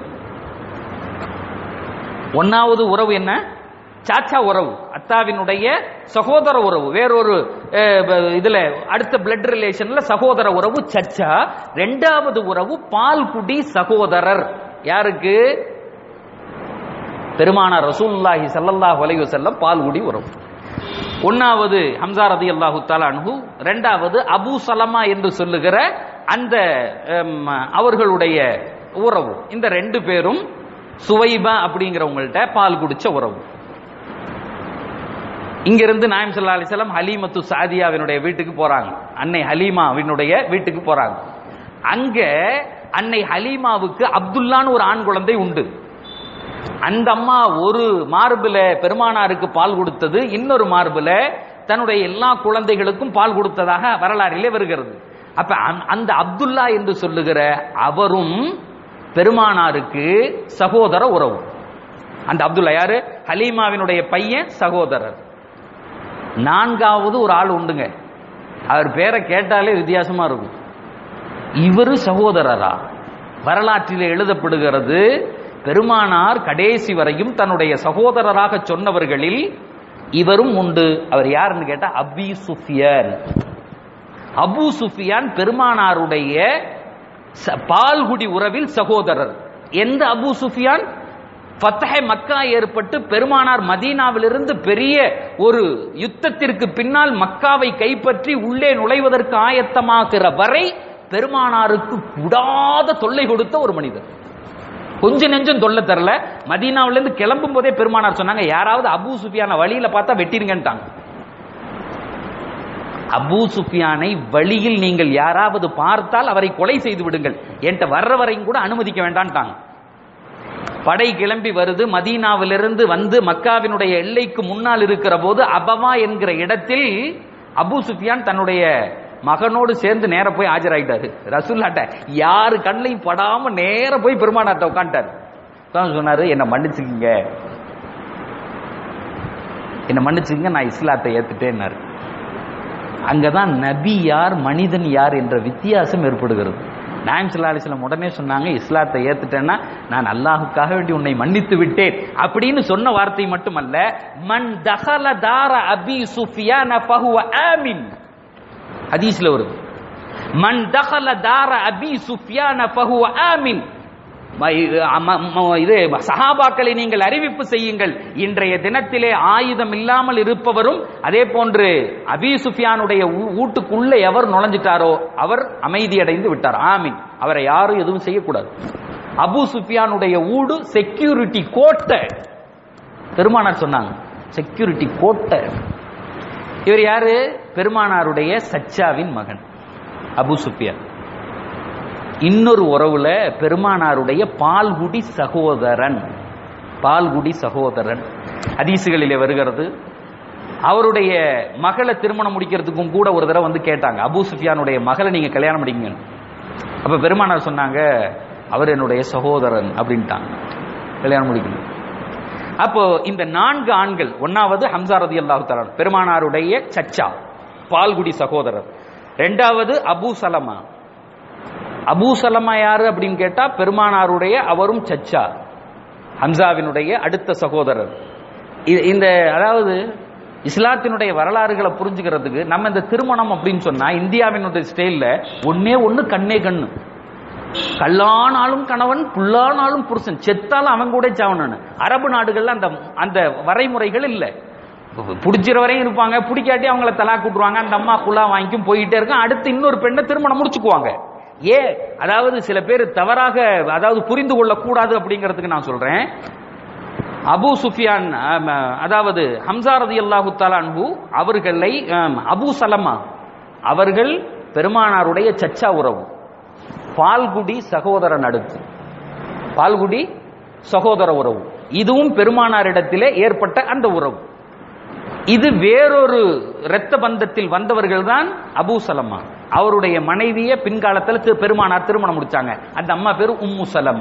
ஒன்னாவது உறவு என்ன சாச்சா உறவு அத்தாவினுடைய சகோதர உறவு வேறொரு அஹ், ப- இதுல அடுத்த பிளட் ரிலேஷன்ல சகோதர உறவு சச்சா ரெண்டாவது உறவு பால்குடி சகோதரர் யாருக்கு பெருமானார் ரசூலுல்லாஹி ஸல்லல்லாஹு அலைஹி வஸல்லம் பால்குடி உறவு ஒன்னாவது ஹம்சா ரதியல்லாஹு தஆலா அன்ஹு ரெண்டாவது அபூ சலமா என்று சொல்லுகிற அந்த ஹம், அவர்களுடைய உறவு இந்த ரெண்டு பேரும் சுவைபா அப்படிங்கிறவங்கள்ட்ட பால் குடிச்ச உறவு இங்கிருந்து நாயம் சல்லா அலிசல்லாம் ஹலீமத்து சாதியாவினுடைய வீட்டுக்கு போறாங்க அன்னை ஹலீமாவினுடைய வீட்டுக்கு போறாங்க அங்க அன்னை ஹலீமாவுக்கு அப்துல்லான்னு ஒரு ஆண் குழந்தை உண்டு அந்த அம்மா ஒரு மார்புல பெருமானாருக்கு பால் கொடுத்தது இன்னொரு மார்புல தன்னுடைய எல்லா குழந்தைகளுக்கும் பால் கொடுத்ததாக வரலாறிலே வருகிறது அப்ப அந்த- அந்த அப்துல்லா என்று சொல்லுகிற அவரும் பெருமானாருக்கு சகோதர உறவு அந்த அப்துல்லா யாரு ஹலீமாவினுடைய பையன் சகோதரர் நான்காவது ஒரு ஆள் உண்டுங்க அவர் பேரை கேட்டாலே வித்தியாசமா இருக்கும் இவரு சகோதரரா வரலாற்றில் எழுதப்படுகிறது பெருமானார் கடைசி வரையும் தன்னுடைய சகோதரராக சொன்னவர்களில் இவரும் உண்டு அவர் யாருன்னு கேட்டா அபி சுஃபியான் அபு சுஃபியான் பெருமானாருடைய ச- பால்குடி உறவில் சகோதரர் எந்த அபூ சுஃபியான் ஃபத்தஹே மக்கா ஏற்பட்டு பெருமானார் மதீனாவிலிருந்து பெரிய ஒரு யுத்தத்திற்கு பின்னால் மக்காவை கைப்பற்றி உள்ளே நுழைவதற்கு ஆயத்தமாகிற வரை பெருமானாருக்கு விடாத தொல்லை கொடுத்த ஒரு மனிதர் கொஞ்ச நெஞ்சம் தொல்லை தரல மதீனாவுல இருந்து கிளம்பும் போதே பெருமானார் சொன்னாங்க யாராவது அபூ சுஃபியான வழியில பார்த்தா வெட்டிருங்கன்ட்டாங்க அபூ சுஃபியானை வழியில் நீங்கள் யாராவது பார்த்தால் அவரை கொலை செய்து விடுங்கள் என்கிட்ட வர்ற வரையும் கூட அனுமதிக்க வேண்டான்ட்டாங்க படை கிளம்பி வருது மதீனாவிலிருந்து வந்து மக்காவினுடைய எல்லைக்கு முன்னால் இருக்கிற போது அபவா என்கிற இடத்தில் அபூ சுஃபியான் தன்னுடைய மகனோடு சேர்ந்து நேர போய் ஆஜராயிட்டாரு ரசூல்லாட்ட யாரு கண்ணையும் படாம நேர போய் பெருமானார்ட்ட உட்காந்துட்டாரு தான் சொன்னாரு என்ன மன்னிச்சுக்கங்க என்ன மன்னிச்சுக்கங்க நான் இஸ்லாத்தை ஏத்துட்டேன்னாரு அங்கதான் நபி யார் மனிதன் யார் என்ற வித்தியாசம் ஏற்படுகிறது நாயம் ஸல்லல்லாஹு அலைஹி வஸல்லம் உடனே சொன்னாங்க இஸ்லாத்தை ஏத்துட்டேன்னா நான் அல்லாஹுக்காக வேண்டி உன்னை மன்னித்து விட்டேன் அப்படின்னு சொன்ன வார்த்தை மட்டுமல்ல மன் தஹல தார அபி சுஃபியான ஃபஹுவ ஆமின் ஹதீஸ்ல வருது மன் தஹல தார அபி சுஃபியான ஃபஹுவ ஆமின் ம- இது அம- ம- இது சஹாபாக்களை நீங்கள் அறிவிப்பு செய்யுங்கள் இன்றைய தினத்திலே ஆயுதம் இல்லாமல் இருப்பவரும் அதே போன்று அபி சுஃபியானுடைய ஊ- வீட்டுக்குள்ள எவர் நுழைஞ்சிட்டாரோ அவர் அமைதியடைந்து விட்டார் ஆமீன் அவரை யாரும் எதுவும் செய்யக்கூடாது அபு சுஃபியானுடைய ஊடு செக்யூரிட்டி கோட்டை பெருமானார் சொன்னாங்க செக்யூரிட்டி கோட்டை இவர் யாரு பெருமானாருடைய சச்சாவின் மகன் அபு சுஃபியான் இன்னொரு உறவுல பெருமானாருடைய பால்குடி சகோதரன் பால்குடி சகோதரன் ஹதீசுகளிலே வருகிறது அவருடைய மகளை திருமணம் முடிக்கிறதுக்கும் கூட ஒரு தடவை வந்து கேட்டாங்க அபூ சுஃபியானுடைய மகளை நீங்க கல்யாணம் முடிங்க அப்ப பெருமானார் சொன்னாங்க அவர் என்னுடைய சகோதரன் அப்படின்ட்டாங்க கல்யாணம் முடிக்கணும் அப்போ இந்த நான்கு ஆண்கள் ஒன்னாவது ஹம்சா ரதி அல்லாஹு பெருமானாருடைய சச்சா பால்குடி சகோதரர் ரெண்டாவது அபூ சலமா அபூ சலமா யாரு அப்படின்னு கேட்டா பெருமானாருடைய அவரும் சச்சா ஹம்சாவினுடைய அடுத்த சகோதரர் இ- இந்த அதாவது இஸ்லாத்தினுடைய வரலாறுகளை புரிஞ்சுக்கிறதுக்கு நம்ம இந்த திருமணம் அப்படின்னு சொன்னா இந்தியாவினுடைய ஸ்டைல்ல ஒன்னே ஒண்ணு கண்ணே கண்ணு கல்லானாலும் கணவன் புல்லானாலும் புருஷன் செத்தாலும் அவன் கூட சாவனு அரபு நாடுகள்ல அந்த அந்த வரைமுறைகள் இல்ல பிடிச்சிற வரையும் இருப்பாங்க பிடிக்காட்டி அவங்கள தலா கூட்டுருவாங்க அந்த அம்மா குலா வாங்கிக்கும் போயிட்டே இருக்கும் அடுத்து இன்னொரு பெண்ணை திருமணம் முடிச்சுக்குவாங்க ஏ அதாவது சில பேர் தவறாக அதாவது புரிந்து கொள்ளக்கூடாது அப்படிங்கிறதுக்கு நான் சொல்றேன் அபூ சுஃபியான் ஆம், அதாவது ஹம்சா ரதியல்லாஹு தஆலா அன்ஹு அவர்களை ஆம், அபூ சலமா அவர்கள் பெருமானாருடைய சச்சா உறவு பால்குடி சகோதரன் அடுத்து பால்குடி சகோதர உறவு இதுவும் பெருமானாரிடத்திலே ஏற்பட்ட அந்த உறவு இது வேறொரு இரத்த பந்தத்தில் வந்தவர்கள் தான் அபூ சலமா அவருடைய மனைவியை பின்காலத்தில் திரு- பெருமானார் திருமணம் முடிச்சாங்க அந்த அம்மா பேரு உம்மு சலம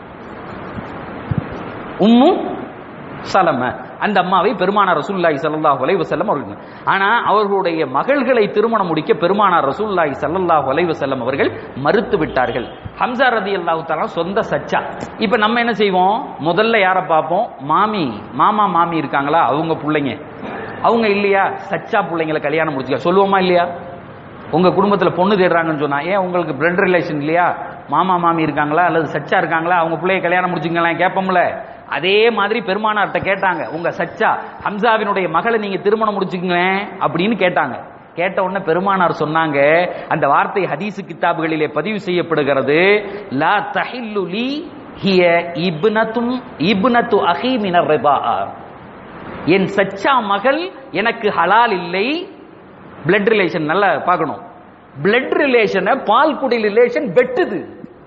உம்மு சலம அந்த அம்மாவை பெருமானார் ரசூலுல்லாஹி ஸல்லல்லாஹு அலைஹி வஸல்லம் அவர்கள் ஆனா அவர்களுடைய மகள்களை திருமணம் முடிக்க பெருமானார் ரசூலுல்லாஹி ஸல்லல்லாஹு அலைஹி வஸல்லம் அவர்கள் மறுத்து விட்டார்கள் ஹம்சா ரதியல்லாஹு தஆலா சொந்த சச்சா இப்ப நம்ம என்ன செய்வோம் முதல்ல யாரை பார்ப்போம் மாமி மாமா மாமி இருக்காங்களா அவங்க பிள்ளைங்க அவங்க இல்லையா சச்சா பிள்ளைங்களை கல்யாணம் முடிச்சுக்க சொல்லுவோமா இல்லையா உங்க குடும்பத்துல பொண்ணு தேடுறாங்கன்னு சொன்னா ஏன் உங்களுக்கு பிளட் ரிலேஷன் இல்லையா மாமா மாமி இருக்காங்களா அல்லது சச்சா இருக்காங்களா அவங்க பிள்ளைய கல்யாணம் முடிச்சுங்களா கேட்போம்ல அதே மாதிரி பெருமானார்ட்ட கேட்டாங்க உங்க சச்சா ஹம்சாவினுடைய மகளை நீங்க திருமணம் முடிச்சுங்களேன் அப்படின்னு கேட்டாங்க கேட்ட உடனே பெருமானார் சொன்னாங்க அந்த வார்த்தை ஹதீசு கித்தாபுகளிலே பதிவு செய்யப்படுகிறது லா தஹில்லு லி ஹிய இப்னத்தும் இப்னத்து அஹி மினர் ரிபாஆ என் சச்சா மகள் எனக்கு ஹலால் இல்லை பிளட் ரிலேஷன் நல்லா பார்க்கணும் பிளட் ரிலேஷனை பால் குடி ரிலேஷன் வெட்டுது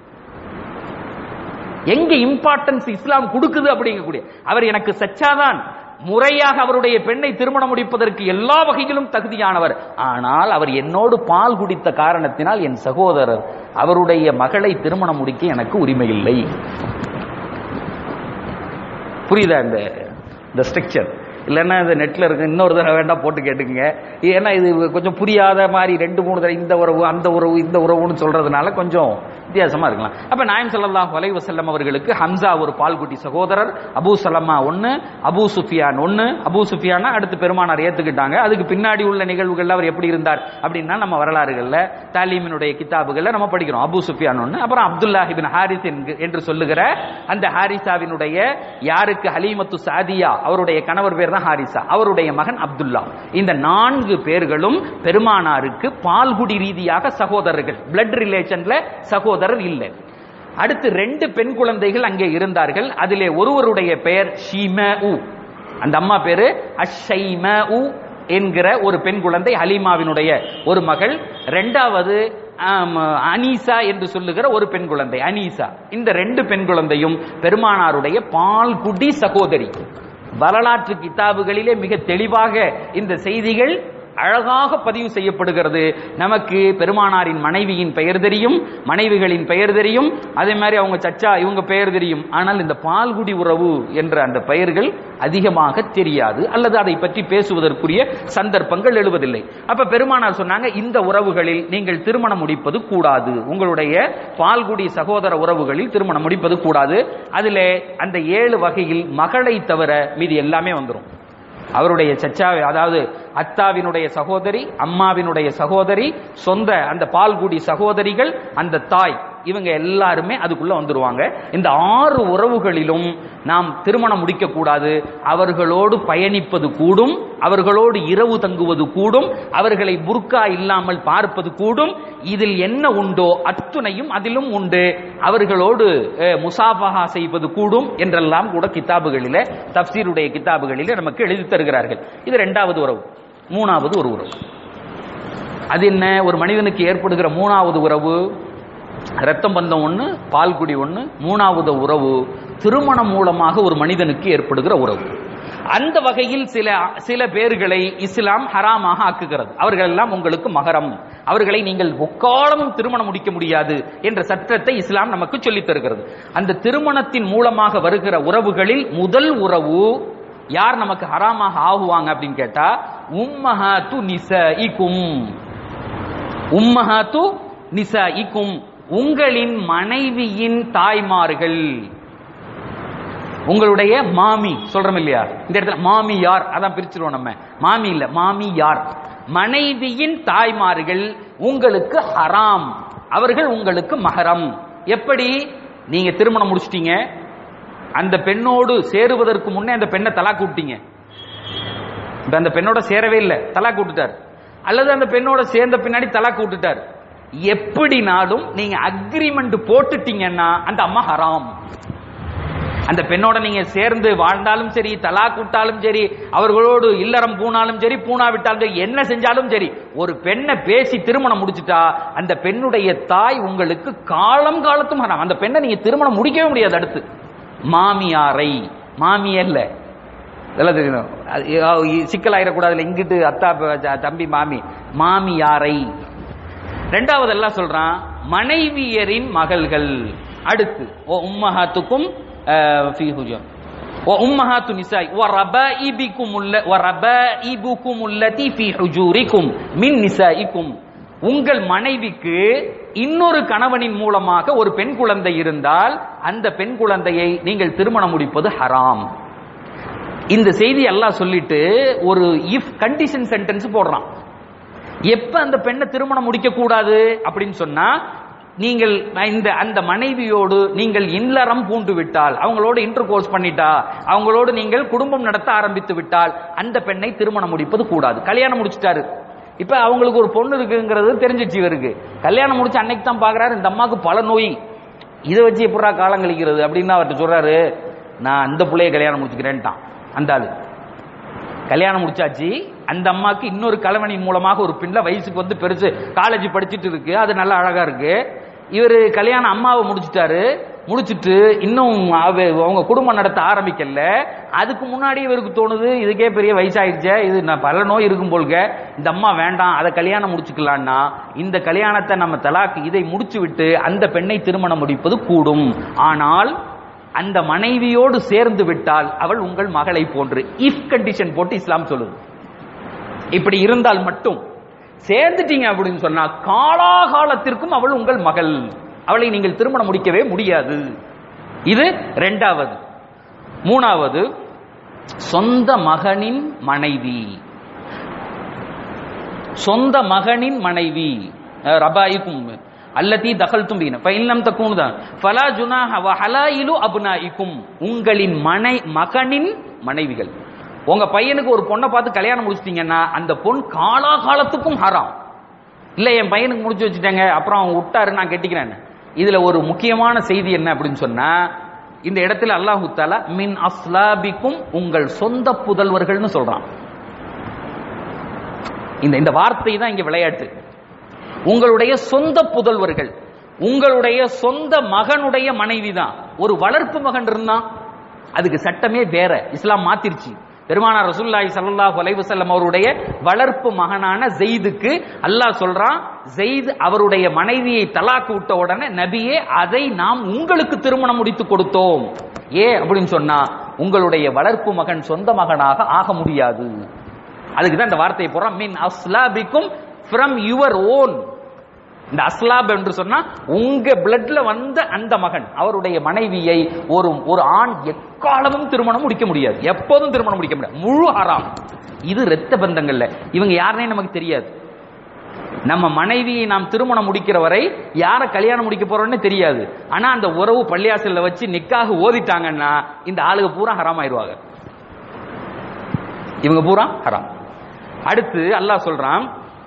எங்க இம்பார்ட்டன்ஸ் இஸ்லாம் கொடுக்குது அப்படிங்கக்கூடிய அவர் எனக்கு சச்சாதான் முறையாக அவருடைய பெண்ணை திருமணம் முடிப்பதற்கு எல்லா வகையிலும் தகுதியானவர் ஆனால் அவர் என்னோடு பால் குடித்த காரணத்தினால் என் சகோதரர் அவருடைய மகளை திருமணம் முடிக்க எனக்கு உரிமை இல்லை புரியுதா இந்த இந்த ஸ்ட்ரக்சர் இல்லைன்னா இது நெட்ல இருக்கு இன்னொரு தடவை வேண்டாம் போட்டு கேட்டுக்குங்க ஏன்னா இது கொஞ்சம் புரியாத மாதிரி ரெண்டு மூணு தடவை இந்த உறவு அந்த உறவு இந்த உறவுன்னு சொல்றதுனால கொஞ்சம் வித்தியாசமா இருக்கலாம் அப்ப நாயம் ஸல்லல்லாஹு அலைஹி வஸல்லம் அவர்களுக்கு ஹம்சா ஒரு பால்குட்டி சகோதரர் அபூ சலமா ஒன்னு அபூ சுஃபியான் ஒன்னு அபூ சுஃபியானா அடுத்து பெருமானார் ஏத்துக்கிட்டாங்க அதுக்கு பின்னாடி உள்ள நிகழ்வுகள்ல அவர் எப்படி இருந்தார் அப்படின்னா நம்ம வரலாறுகள்ல தாலீமினுடைய கிதாபுகள்ல நம்ம படிக்கிறோம் அபூ சுஃபியான் ஒன்னு அப்புறம் அப்துல்லா இப்னு ஹாரிஸ் என்கு- என்று சொல்லுகிற அந்த ஹாரிசாவினுடைய யாருக்கு ஹலீமத்து சாதியா அவருடைய கணவர் பேர் தான் ஹாரிசா அவருடைய மகன் அப்துல்லா இந்த நான்கு பேர்களும் பெருமானாருக்கு பால்குடி ரீதியாக சகோதரர்கள் பிளட் ரிலேஷன்ல சகோதரர் இல்லை அடுத்து ரெண்டு பெண் குழந்தைகள் அங்கே இருந்தார்கள் அதிலே ஒருவருடைய பெயர் ஷீமஉ அந்த அம்மா பேரு அஷைமஉ என்கிற ஒரு பெண் குழந்தை ஹலீமாவினுடைய ஒரு மகள் ரெண்டாவது ஆம், அனீசா என்று சொல்லுகிற ஒரு பெண் குழந்தை அனீசா இந்த ரெண்டு பெண் குழந்தையும் பெருமானாருடைய பால்குடி சகோதரி வரலாற்று கிதாபுகளிலே மிக தெளிவாக இந்த செய்திகள் அழகாக பதிவு செய்யப்படுகிறது நமக்கு பெருமானாரின் மனைவியின் பெயர் தெரியும் மனைவிகளின் பெயர் தெரியும் அதே மாதிரி அவங்க சச்சா இவங்க பெயர் தெரியும் ஆனால் இந்த பால்குடி உறவு என்ற அந்த பெயர்கள் அதிகமாக தெரியாது அல்லது அதை பற்றி பேசுவதற்குரிய சந்தர்ப்பங்கள் எழுவதில்லை அப்ப பெருமானார் சொன்னாங்க இந்த உறவுகளில் நீங்கள் திருமணம் முடிப்பது கூடாது உங்களுடைய பால்குடி சகோதர உறவுகளில் திருமணம் முடிப்பது கூடாது அதிலே அந்த ஏழு வகையில் மகளை தவிர மீதி எல்லாமே வந்துரும் அவருடைய சச்சா அதாவது அத்தாவினுடைய சகோதரி அம்மாவினுடைய சகோதரி சொந்த அந்த பால்குடி சகோதரிகள் அந்த தாய் இவங்க எல்லாருமே அதுக்குள்ள வந்துருவாங்க இந்த ஆறு உறவுகளிலும் நாம் திருமணம் முடிக்க கூடாது அவர்களோடு பயணிப்பது கூடும் அவர்களோடு இரவு தங்குவது கூடும் அவர்களை புர்கா இல்லாமல் பார்ப்பது கூடும் இதில் என்ன உண்டோ அத்துணையும் அதிலும் உண்டு அவர்களோடு அஹ், முசாபஹா செய்வது கூடும் என்றெல்லாம் கூட கிதாபுகளிலே தப்சீருடைய கிதாபுகளிலே நமக்கு எழுதி தருகிறார்கள் இது இரண்டாவது உறவு மூணாவது ஒரு உறவு அது என்ன ஒரு மனிதனுக்கு ஏற்படுகிற மூணாவது உறவு ரத்தம் பந்தம் ஒண்ணு பால்குடி ஒண்ணு மூணாவது உறவு திருமணம் மூலமாக ஒரு மனிதனுக்கு ஏற்படுகிற உறவு அந்த வகையில் சில சில பேர்களை இஸ்லாம் ஹராமாக ஆக்குகிறது அவர்கள் எல்லாம் உங்களுக்கு மகரம் அவர்களை நீங்கள் ஒக்காலமும் திருமணம் முடிக்க முடியாது என்ற சட்டத்தை இஸ்லாம் நமக்கு சொல்லித் தருகிறது அந்த திருமணத்தின் மூலமாக வருகிற உறவுகளில் முதல் உறவு யார் நமக்கு ஹராமாக ஆகுவாங்க அப்படின்னு கேட்டா உம்மஹாத்து நிசஇகும் உம்மஹாத்து நிசஇகும் உங்களின் மனைவியின் தாய்மார்கள் உங்களுடைய மாமி சொல்றோம் இல்லையா இந்த இடத்துல மாமி யார் அதான் பிரிச்சிருவோம் நம்ம மாமி இல்ல மாமி யார் மனைவியின் தாய்மார்கள் உங்களுக்கு ஹராம் அவர்கள் உங்களுக்கு மஹரம் எப்படி நீங்க திருமணம் முடிச்சிட்டீங்க அந்த பெண்ணோடு சேருவதற்கு முன்னே அந்த பெண்ணை தலாக்கு விட்டீங்க இப்ப அந்த பெண்ணோட சேரவே இல்லை தலாக்கு விட்டுட்டார் அல்லது அந்த பெண்ணோட சேர்ந்த பின்னாடி தலாக்கு விட்டுட்டார் எப்படினாலும் நீங்க அக்ரிமெண்ட் போட்டுட்டீங்கன்னா அந்த அம்மா ஹராம் அந்த பெண்ணோட நீங்க சேர்ந்து வாழ்ந்தாலும் சரி தலாக் விட்டாலும் சரி அவர்களோடு இல்லறம் பூணாலும் சரி பூணா விட்டாலும் சரி என்ன செஞ்சாலும் சரி ஒரு பெண்ணை பேசி திருமணம் முடிச்சிட்டா அந்த பெண்ணுடைய தாய் உங்களுக்கு காலம் காலத்தும் ஹராம் அந்த பெண்ணை நீங்க திருமணம் முடிக்கவே முடியாது அடுத்து மாமியாரை மாமி அல்ல இதெல்லாம் தெரியணும் அது, அஹ், சிக்கலாயிடக்கூடாதுல இங்கிட்டு அத்தா ப- தம்பி மாமி மாமியாரை ரெண்டாவது எல்லாம் சொல்றான் மனைவியரின் மகள்கள் அடுத்து ஓ உம்மஹாத்துக்கும் அஹ், ஃபீ ஹுஜூர் ஓ உம்மஹாத்து நிசாய் ஓ ரபாயிபிக்கும் உள்ள ஓ ரபாயிபுக்கும் உள்ளதி ஃபீ ஹுஜூரிக்கும் மின் நிசாயிக்கும் உங்கள் மனைவிக்கு இன்னொரு கணவனின் மூலமாக ஒரு பெண் குழந்தை இருந்தால் அந்த பெண் குழந்தையை நீங்கள் திருமணம் முடிப்பது ஹராம் இந்த செய்தி எல்லாம் சொல்லிட்டு ஒரு இஃப் கண்டிஷன் சென்டென்ஸ் போடுறான் எப்ப அந்த பெண்ணை திருமணம் முடிக்க கூடாது அப்படின்னு சொன்னா நீங்கள் இந்த அந்த மனைவியோடு நீங்கள் இல்லறம் பூண்டு விட்டால் அவங்களோடு இன்டர் கோர்ஸ் பண்ணிட்டா அவங்களோடு நீங்கள் குடும்பம் நடத்த ஆரம்பித்து விட்டால் அந்த பெண்ணை திருமணம் முடிப்பது கூடாது கல்யாணம் முடிச்சிட்டாரு இப்ப அவங்களுக்கு ஒரு பொண்ணு இருக்குங்கிறது தெரிஞ்சிச்சு இவருக்கு கல்யாணம் முடிச்சு அன்னைக்கு தான் பாக்குறாரு இந்த அம்மாவுக்கு பல நோய் இதை வச்சு எப்படா காலம் கழிக்கிறது அப்படின்னு அவர்கிட்ட சொல்றாரு நான் அந்த பிள்ளைய கல்யாணம் முடிச்சுக்கிறேன்ட்டான் அந்த ஆளு கல்யாணம் முடிச்சாச்சு அந்த அம்மாக்கு இன்னொரு கலவனின் மூலமாக ஒரு பிள்ளை வயசுக்கு வந்து பெருசு காலேஜ் படிச்சிட்டு இருக்கு அது நல்லா அழகா இருக்கு இவர் கல்யாணம் அம்மாவை முடிச்சிட்டாரு முடிச்சிட்டு இன்னும் அவ- அவங்க குடும்பம் நடத்த ஆரம்பிக்கல அதுக்கு முன்னாடி இவருக்கு தோணுது இதுக்கே பெரிய வயசாயிடுச்சே இது நான் பல நோய் இருக்கும் போல்க இந்த அம்மா வேண்டாம் அதை கல்யாணம் முடிச்சுக்கலான்னா இந்த கல்யாணத்தை நம்ம தலாக்கு இதை முடிச்சு விட்டு அந்த பெண்ணை திருமணம் முடிப்பது கூடும் ஆனால் அந்த மனைவியோடு சேர்ந்து விட்டால் அவள் உங்கள் மகளை போன்று இஃப் கண்டிஷன் போட்டு இஸ்லாம் சொல்லுது இப்படி இருந்தால் மட்டும் சேர்ந்துட்டீங்க அப்படின்னு சொன்னா காலாகாலத்திற்கும் அவள் உங்கள் மகள் அவளை நீங்கள் திருமணம் முடிக்கவே முடியாது இது ரெண்டாவது மூணாவது சொந்த மகனின் மனைவி சொந்த மகனின் மனைவி அஹ் ரபாயிக்கும் அல்லதி தகல் தும்பின ஃபைல்லம் தக்கூனுதான் ஃபலா ஜுனாஹ வ ஹலாயிலு அப்னாயிக்கும் உங்களின் மனை மகனின் மனைவிகள் உங்க பையனுக்கு ஒரு பொண்ணை பார்த்து கல்யாணம் முடிச்சிட்டீங்கன்னா அந்த பொன் காலாகாலத்துக்கும் ஹராம் இல்ல என் பையனுக்கு முடிச்சு வச்சுட்டாங்க அப்புறம் அவன் விட்டாரு நான் கெட்டிக்கிறேன் இதுல ஒரு முக்கியமான செய்தி என்ன அப்படின்னு சொன்னா இந்த இடத்துல அல்லாஹு தாலா மின் அஸ்லாபிக்கும் உங்கள் சொந்த புதல்வர்கள்னு சொல்றான் இந்த இந்த வார்த்தை தான் இங்க விளையாட்டு உங்களுடைய சொந்த புதல்வர்கள் உங்களுடைய சொந்த மகனுடைய மனைவி தான் ஒரு வளர்ப்பு மகன் இருந்தான் அதுக்கு சட்டமே வேற இஸ்லாம் மாத்திருச்சு பெருமானார் ரசூலுல்லாஹி ஸல்லல்லாஹு அலைஹி வஸல்லம் அவருடைய வளர்ப்பு மகனான ஜெயிதுக்கு அல்லாஹ் சொல்றான் ஜெயித் அவருடைய மனைவியை தலாக்கு விட்ட உடனே நபியே அதை நாம் உங்களுக்கு திருமணம் முடித்து கொடுத்தோம் ஏ அப்படின்னு சொன்னா உங்களுடைய வளர்ப்பு மகன் சொந்த மகனாக ஆக முடியாது அதுக்கு தான் இந்த வார்த்தையை போடுறோம் மின் அஸ்லாபிக்கும் ஃப்ரம் யுவர் ஓன் இந்த அஸ்லாப் என்று சொன்னா உங்க பிளட்ல வந்த அந்த மகன் அவருடைய மனைவியை ஒரு ஒரு ஆண் எக்காலமும் திருமணம் முடிக்க முடியாது எப்போதும் திருமணம் முடிக்க முடியாது முழு ஹராம் இது இரத்த பந்தங்கள்ல இவங்க யாருனே நமக்கு தெரியாது நம்ம மனைவியை நாம் திருமணம் முடிக்கிற வரை யார கல்யாணம் முடிக்க போறோம்னு தெரியாது ஆனா அந்த உறவு பள்ளியாசல்ல வச்சு நிக்காக ஓதிட்டாங்கன்னா இந்த ஆளுக பூரா ஹராம் ஆயிருவாங்க இவங்க பூரா ஹராம் அடுத்து அல்லாஹ் சொல்றான்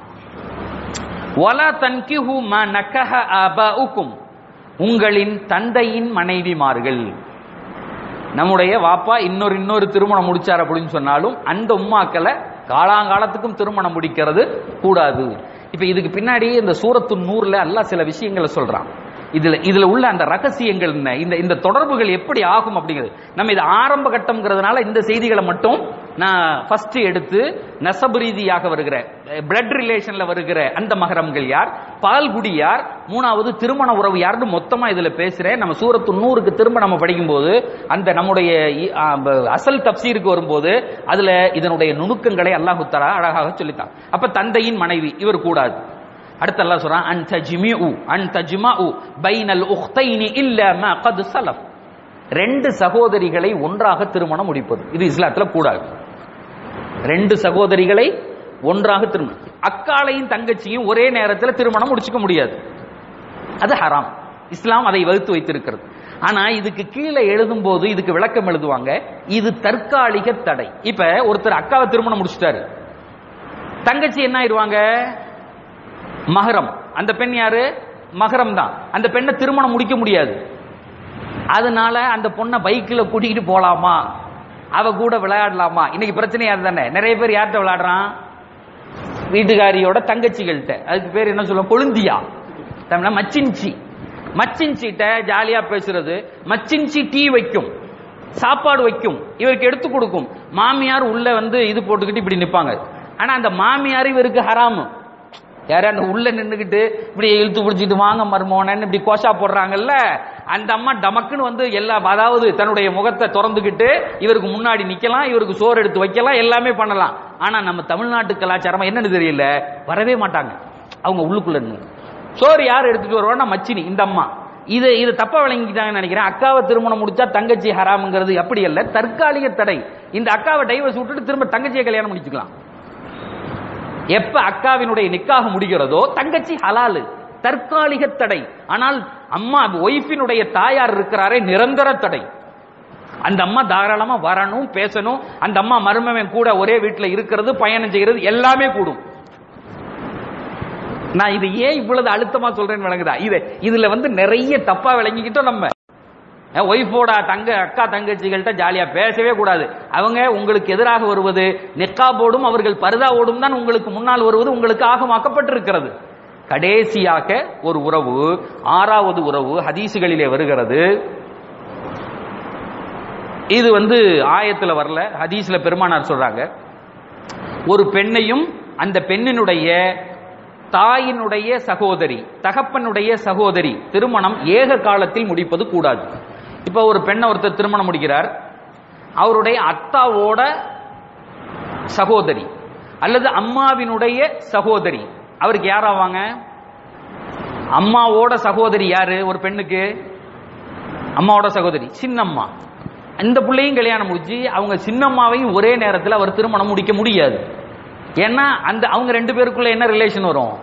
வலா தன்கிஹு மா நக்கஹ ஆபாஉக்கும் உங்களின் தந்தையின் மனைவிமார்கள் நம்முடைய வாப்பா இன்னொரு இன்னொரு திருமணம் முடிச்சார் அப்படின்னு சொன்னாலும் அந்த உம்மாக்களை காலாங்காலத்துக்கும் திருமணம் முடிக்கிறது கூடாது இப்ப இதுக்கு பின்னாடி இந்த சூரத்து நூறுல அல்லாஹ் சில விஷயங்களை சொல்றான் இதுல இதுல உள்ள அந்த ரகசியங்கள் என்ன இந்த இந்த தொடர்புகள் எப்படி ஆகும் அப்படிங்கிறது நம்ம இது ஆரம்ப கட்டம்ங்கிறதுனால இந்த செய்திகளை மட்டும் நான் ஃபர்ஸ்ட் எடுத்து நசபு ரீதியாக வருகிற பிளட் ரிலேஷன்ல வருகிற அந்த மகரம்கள் யார் பால்குடி யார் மூணாவது திருமண உறவு யாருன்னு மொத்தமா இதுல பேசுறேன் நம்ம சூரத்து நூறுக்கு திரும்ப நம்ம படிக்கும்போது அந்த நம்முடைய இ- ஆ, ப- அசல் தப்சீருக்கு வரும்போது அதுல இதனுடைய நுணுக்கங்களை அல்லாஹு தஆலா அழகாக சொல்லித்தான் அப்ப தந்தையின் மனைவி இவர் கூடாது அடுத்து அல்லாஹ் சொல்றான் அன் தஜ்மிஉ அன் தஜ்மஉ பைனல் உக்தைனி இல்ல மா கத் சலஃப் ரெண்டு சகோதரிகளை ஒன்றாக திருமணம் முடிப்பது இது இஸ்லாத்துல கூடாது ரெண்டு சகோதரிகளை ஒன்றாக திருமணம் அக்காளையும் தங்கச்சியும் ஒரே நேரத்தில் திருமணம் முடிச்சுக்க முடியாது அது ஹராம் இஸ்லாம் அதை வகுத்து வைத்திருக்கிறது ஆனா இதுக்கு கீழே எழுதும் போது இதுக்கு விளக்கம் எழுதுவாங்க இது தற்காலிக தடை இப்ப ஒருத்தர் அக்காவை திருமணம் முடிச்சிட்டாரு தங்கச்சி என்ன ஆயிருவாங்க மகரம் அந்த பெண் யாரு மகரம் தான் அந்த பெண்ணை திருமணம் முடிக்க முடியாது அதனால அந்த பொண்ணை பைக்கில் கூட்டிக்கிட்டு போலாமா அவ கூட விளையாடலாமா இன்னைக்கு பிரச்சனையா தானே நிறைய பேர் யார்கிட்ட விளையாடுறான் வீட்டுக்காரியோட தங்கச்சிகள்கிட்ட அதுக்கு பேர் என்ன சொல்லுவோம் கொழுந்தியா தமிழ மச்சின்ச்சி மச்சின்ச்சிட்ட ஜாலியா பேசுறது மச்சின்ச்சி டீ வைக்கும் சாப்பாடு வைக்கும் இவருக்கு எடுத்து கொடுக்கும் மாமியார் உள்ள வந்து இது போட்டுக்கிட்டு இப்படி நிப்பாங்க ஆனா அந்த மாமியார் இவருக்கு ஹராமு யாரா அந்த உள்ள நின்னுக்கிட்டு இப்படி இழுத்து பிடிச்சிட்டு வாங்க மருமோனன்னு இப்படி கோஷா போடுறாங்கல்ல அந்த அம்மா டமக்குன்னு வந்து எல்லா அதாவது தன்னுடைய முகத்தை திறந்துக்கிட்டு இவருக்கு முன்னாடி நிக்கலாம் இவருக்கு சோறு எடுத்து வைக்கலாம் எல்லாமே பண்ணலாம் ஆனா நம்ம தமிழ்நாட்டு கலாச்சாரமா என்னன்னு தெரியல வரவே மாட்டாங்க அவங்க உள்ளுக்குள்ள நின்னு. சோறு யார் எடுத்துட்டு வருவான்னா மச்சினி இந்த அம்மா இது இது தப்பா விளங்கிட்டாங்கன்னு நினைக்கிறேன் அக்காவை திருமணம் முடிச்சா தங்கச்சி ஹராமுங்கிறது அப்படி அல்ல தற்காலிக தடை இந்த அக்காவை டைவர்ஸ் விட்டுட்டு திரும்ப தங்கச்சியை கல்யாணம் முடிச்சுக்கலாம் எப்ப அக்காவினுடைய நிக்காக முடிகிறதோ தங்கச்சி ஹலாலு தற்காலிக தடை ஆனால் அம்மா ஒய்ஃபினுடைய தாயார் இருக்கிறாரே நிரந்தர தடை அந்த அம்மா தாராளமா வரணும் பேசணும் அந்த அம்மா மருமவன் கூட ஒரே வீட்டுல இருக்கிறது பயணம் செய்யறது எல்லாமே கூடும் நான் இது ஏன் இவ்வளவு அழுத்தமா சொல்றேன்னு விளங்குதா இது இதுல வந்து நிறைய தப்பா விளங்கிக்கிட்டோம் நம்ம ஒய்ஃபோட தங்க அக்கா தங்கச்சிகள்கிட்ட ஜாலியா பேசவே கூடாது அவங்க உங்களுக்கு எதிராக வருவது நிக்காபோடும் அவர்கள் பருதாவோடும் தான் உங்களுக்கு முன்னால் வருவது உங்களுக்கு ஆகமாக்கப்பட்டிருக்கிறது கடைசியாக ஒரு உறவு ஆறாவது உறவு ஹதீசுகளிலே வருகிறது இது வந்து ஆயத்துல வரல ஹதீஸ்ல பெருமானார் சொல்றாங்க ஒரு பெண்ணையும் அந்த பெண்ணினுடைய தாயினுடைய சகோதரி தகப்பனுடைய சகோதரி திருமணம் ஏக காலத்தில் முடிப்பது கூடாது இப்போ ஒரு பெண்ணை ஒருத்தர் திருமணம் முடிக்கிறார் அவருடைய அத்தாவோட சகோதரி அல்லது அம்மாவினுடைய சகோதரி அவருக்கு யார் ஆவாங்க அம்மாவோட சகோதரி யாரு ஒரு பெண்ணுக்கு அம்மாவோட சகோதரி சின்னம்மா இந்த பிள்ளையும் கல்யாணம் முடிச்சு அவங்க சின்னம்மாவையும் ஒரே நேரத்தில் அவர் திருமணம் முடிக்க முடியாது ஏன்னா அந்த அவங்க ரெண்டு பேருக்குள்ள என்ன ரிலேஷன் வரும்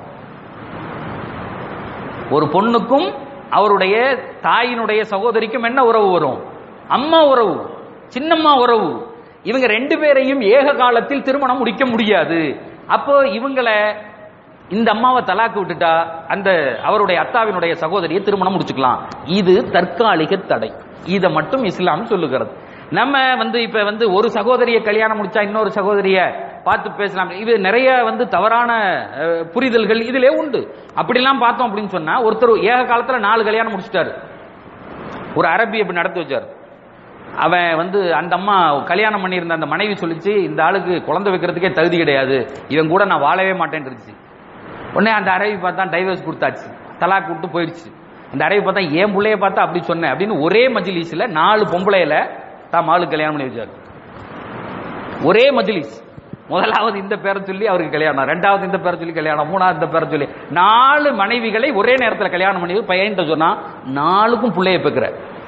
ஒரு பொண்ணுக்கும் அவருடைய தாயினுடைய சகோதரிக்கும் என்ன உறவு வரும் அம்மா உறவு சின்னம்மா உறவு இவங்க ரெண்டு பேரையும் ஏக காலத்தில் திருமணம் முடிக்க முடியாது அப்போ இவங்களை இந்த அம்மாவை தலாக்கு விட்டுட்டா அந்த அவருடைய அத்தாவினுடைய சகோதரியை திருமணம் முடிச்சுக்கலாம் இது தற்காலிக தடை இதை மட்டும் இஸ்லாம் சொல்லுகிறது நம்ம வந்து இப்ப வந்து ஒரு சகோதரியை கல்யாணம் முடிச்சா இன்னொரு சகோதரிய பார்த்து பேசலாம் இது நிறைய வந்து தவறான அஹ், புரிதல்கள் இதிலே உண்டு அப்படிலாம் பார்த்தோம் அப்படின்னு சொன்னா ஒருத்தர் ஏக காலத்துல நாலு கல்யாணம் முடிச்சிட்டாரு ஒரு அரபி அப்படி நடத்தி வச்சார் அவன் வந்து அந்த அம்மா கல்யாணம் பண்ணியிருந்த அந்த மனைவி சொல்லிச்சு இந்த ஆளுக்கு குழந்தை வைக்கிறதுக்கே தகுதி கிடையாது இவன் கூட நான் வாழவே மாட்டேன்ருச்சு உடனே அந்த அரபி பார்த்தா டைவர்ஸ் கொடுத்தாச்சு தலாக் விட்டு போயிடுச்சு அந்த அரபி பார்த்தா என் பிள்ளைய பார்த்தா அப்படி சொன்னேன் அப்படின்னு ஒரே மஜ்லிஸ்ல நாலு பொம்பளையில தான் மாளுக்கு கல்யாணம் பண்ணி வச்சாரு ஒரே மஜ்லிஸ் முதலாவது இந்த பேரை சொல்லி அவருக்கு கல்யாணம் ரெண்டாவது இந்த பேரை சொல்லி கல்யாணம் மூணாவது இந்த பேரை சொல்லி நாலு மனைவிகளை ஒரே நேரத்தில் கல்யாணம் பண்ணி பையன்கிட்ட சொன்னா நாலுக்கும் பிள்ளைய பெக்கிற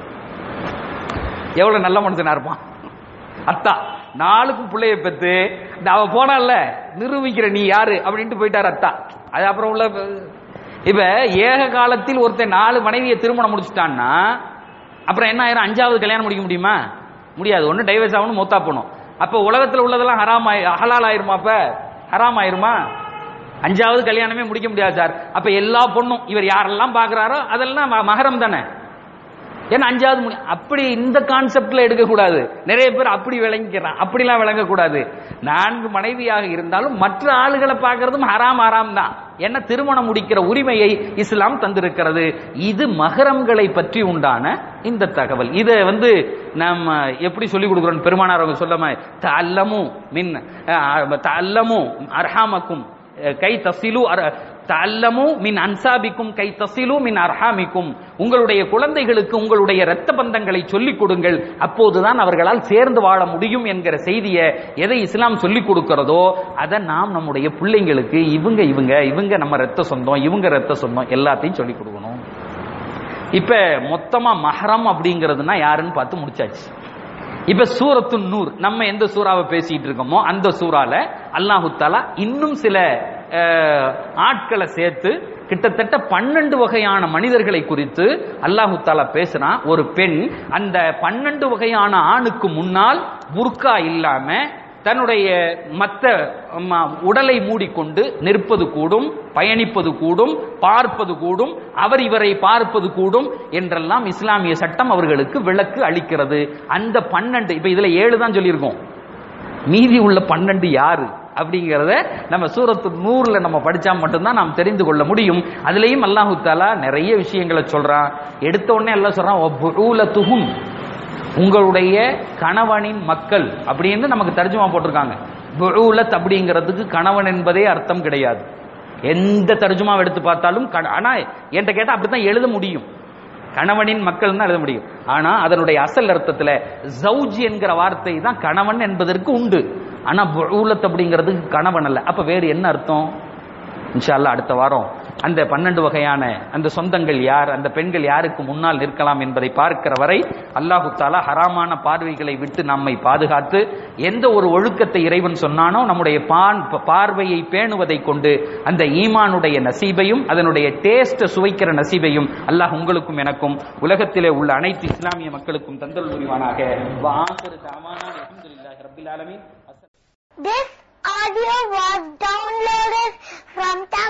எவ்வளவு நல்ல மனுஷனா இருப்பான் அத்தா நாளுக்கும் பிள்ளைய பெத்து இந்த அவ போனால நிரூபிக்கிற நீ யாரு அப்படின்ட்டு போயிட்டார் அத்தா அது அப்புறம் உள்ள இப்ப ஏக காலத்தில் ஒருத்தன் நாலு மனைவியை திருமணம் முடிச்சுட்டான்னா அப்புறம் என்ன ஆயிரும் அஞ்சாவது கல்யாணம் முடிக்க முடியுமா முடியாது ஒண்ணு டைவர்ஸ் ஆகணும் மொத்தா போகணும் அப்ப உலகத்துல உள்ளதெல்லாம் ஹராம் ஆயி ஹலால் ஆயிருமா அப்ப ஹராம் ஆயிருமா அஞ்சாவது கல்யாணமே முடிக்க முடியாது சார் அப்ப எல்லா பொண்ணும் இவர் யாரெல்லாம் பாக்குறாரோ அதெல்லாம் ம- மகரம் தானே ஏன்னா அஞ்சாவது முடி அப்படி இந்த கான்செப்ட்ல எடுக்கக்கூடாது நிறைய பேர் அப்படி விளங்கிக்கிறான் அப்படிலாம் விளங்கக்கூடாது நான்கு மனைவியாக இருந்தாலும் மற்ற ஆளுகளை பார்க்கறதும் ஹராம் ஹராம் தான் ஏன்னா திருமணம் முடிக்கிற உரிமையை இஸ்லாம் தந்திருக்கிறது இது மகரம்களை பற்றி உண்டான இந்த தகவல் இதை வந்து நம்ம எப்படி சொல்லி கொடுக்குறோம் பெருமானார் அவங்க சொல்லாம தல்லமு மின் தல்லமு அர்ஹாமக்கும் கை தசிலு தல்லமு மின் அன்சாபிக்கும் கை தசிலு மின் அர்ஹாமிக்கும் உங்களுடைய குழந்தைகளுக்கு உங்களுடைய இரத்த பந்தங்களை சொல்லிக் கொடுங்கள் அப்போதுதான் அவர்களால் சேர்ந்து வாழ முடியும் என்கிற செய்தியை எதை இஸ்லாம் சொல்லிக் கொடுக்கிறதோ அதை நாம் நம்முடைய பிள்ளைங்களுக்கு இவங்க இவங்க இவங்க நம்ம ரத்த சொந்தம் இவங்க ரத்த சொந்தம் எல்லாத்தையும் சொல்லிக் கொடுக்கணும் இப்ப மொத்தமா மஹரம் அப்படிங்கிறதுனா யாருன்னு பார்த்து முடிச்சாச்சு இப்ப சூரத்து நூர் நம்ம எந்த சூறாவை பேசிட்டு இருக்கோமோ அந்த சூறால அல்லாஹு தாலா இன்னும் சில அஹ், ஆட்களை சேர்த்து கிட்டத்தட்ட பன்னெண்டு வகையான மனிதர்களை குறித்து அல்லாஹு தாலா பேசுறான் ஒரு பெண் அந்த பன்னெண்டு வகையான ஆணுக்கு முன்னால் புர்கா இல்லாம தன்னுடைய மற்ற ம, உடலை மூடிக்கொண்டு நிற்பது கூடும் பயணிப்பது கூடும் பார்ப்பது கூடும் அவர் இவரை பார்ப்பது கூடும் என்றெல்லாம் இஸ்லாமிய சட்டம் அவர்களுக்கு விளக்கு அளிக்கிறது அந்த பன்னெண்டு இப்ப இதுல ஏழு தான் சொல்லியிருக்கோம் மீதி உள்ள பன்னெண்டு யாரு அப்படிங்கிறத நம்ம சூரத்து நூறுல நம்ம படிச்சா மட்டும்தான் நாம் தெரிந்து கொள்ள முடியும் அதுலயும் அல்லாஹு தாலா நிறைய விஷயங்களை சொல்றான் எடுத்த உடனே எல்லாம் சொல்றான் துகும் உங்களுடைய கணவனின் மக்கள் அப்படின்னு நமக்கு தர்ஜுமா போட்டிருக்காங்க புஊலத் அப்படிங்கிறதுக்கு கணவன் என்பதே அர்த்தம் கிடையாது எந்த தர்ஜுமாவை எடுத்து பார்த்தாலும் கண- ஆனா என்கிட்ட கேட்டா அப்படித்தான் எழுத முடியும் கணவனின் மக்கள் தான் எழுத முடியும் ஆனா அதனுடைய அசல் அர்த்தத்துல ஜவுஜ் என்கிற வார்த்தை தான் கணவன் என்பதற்கு உண்டு ஆனா புஊலத் அப்படிங்கிறதுக்கு கணவன் அல்ல அப்ப வேறு என்ன அர்த்தம் இன்ஷா அல்லாஹ் அடுத்த வாரம் அந்த பன்னெண்டு வகையான அந்த சொந்தங்கள் யார் அந்த பெண்கள் யாருக்கு முன்னால் நிற்கலாம் என்பதை பார்க்கிற வரை அல்லாஹு தாலா ஹராமான பார்வைகளை விட்டு நம்மை பாதுகாத்து எந்த ஒரு ஒழுக்கத்தை இறைவன் சொன்னானோ நம்முடைய பான் பார்வையை பேணுவதை கொண்டு அந்த ஈமானுடைய நசீபையும் அதனுடைய டேஸ்ட சுவைக்கிற நசீபையும் அல்லாஹ் உங்களுக்கும் எனக்கும் உலகத்திலே உள்ள அனைத்து இஸ்லாமிய மக்களுக்கும் தந்தல் புரிவானாக வஆகிரு தஅவானா அல்ஹம்துலில்லாஹி ரப்பில் ஆலமீன் This audio was downloaded from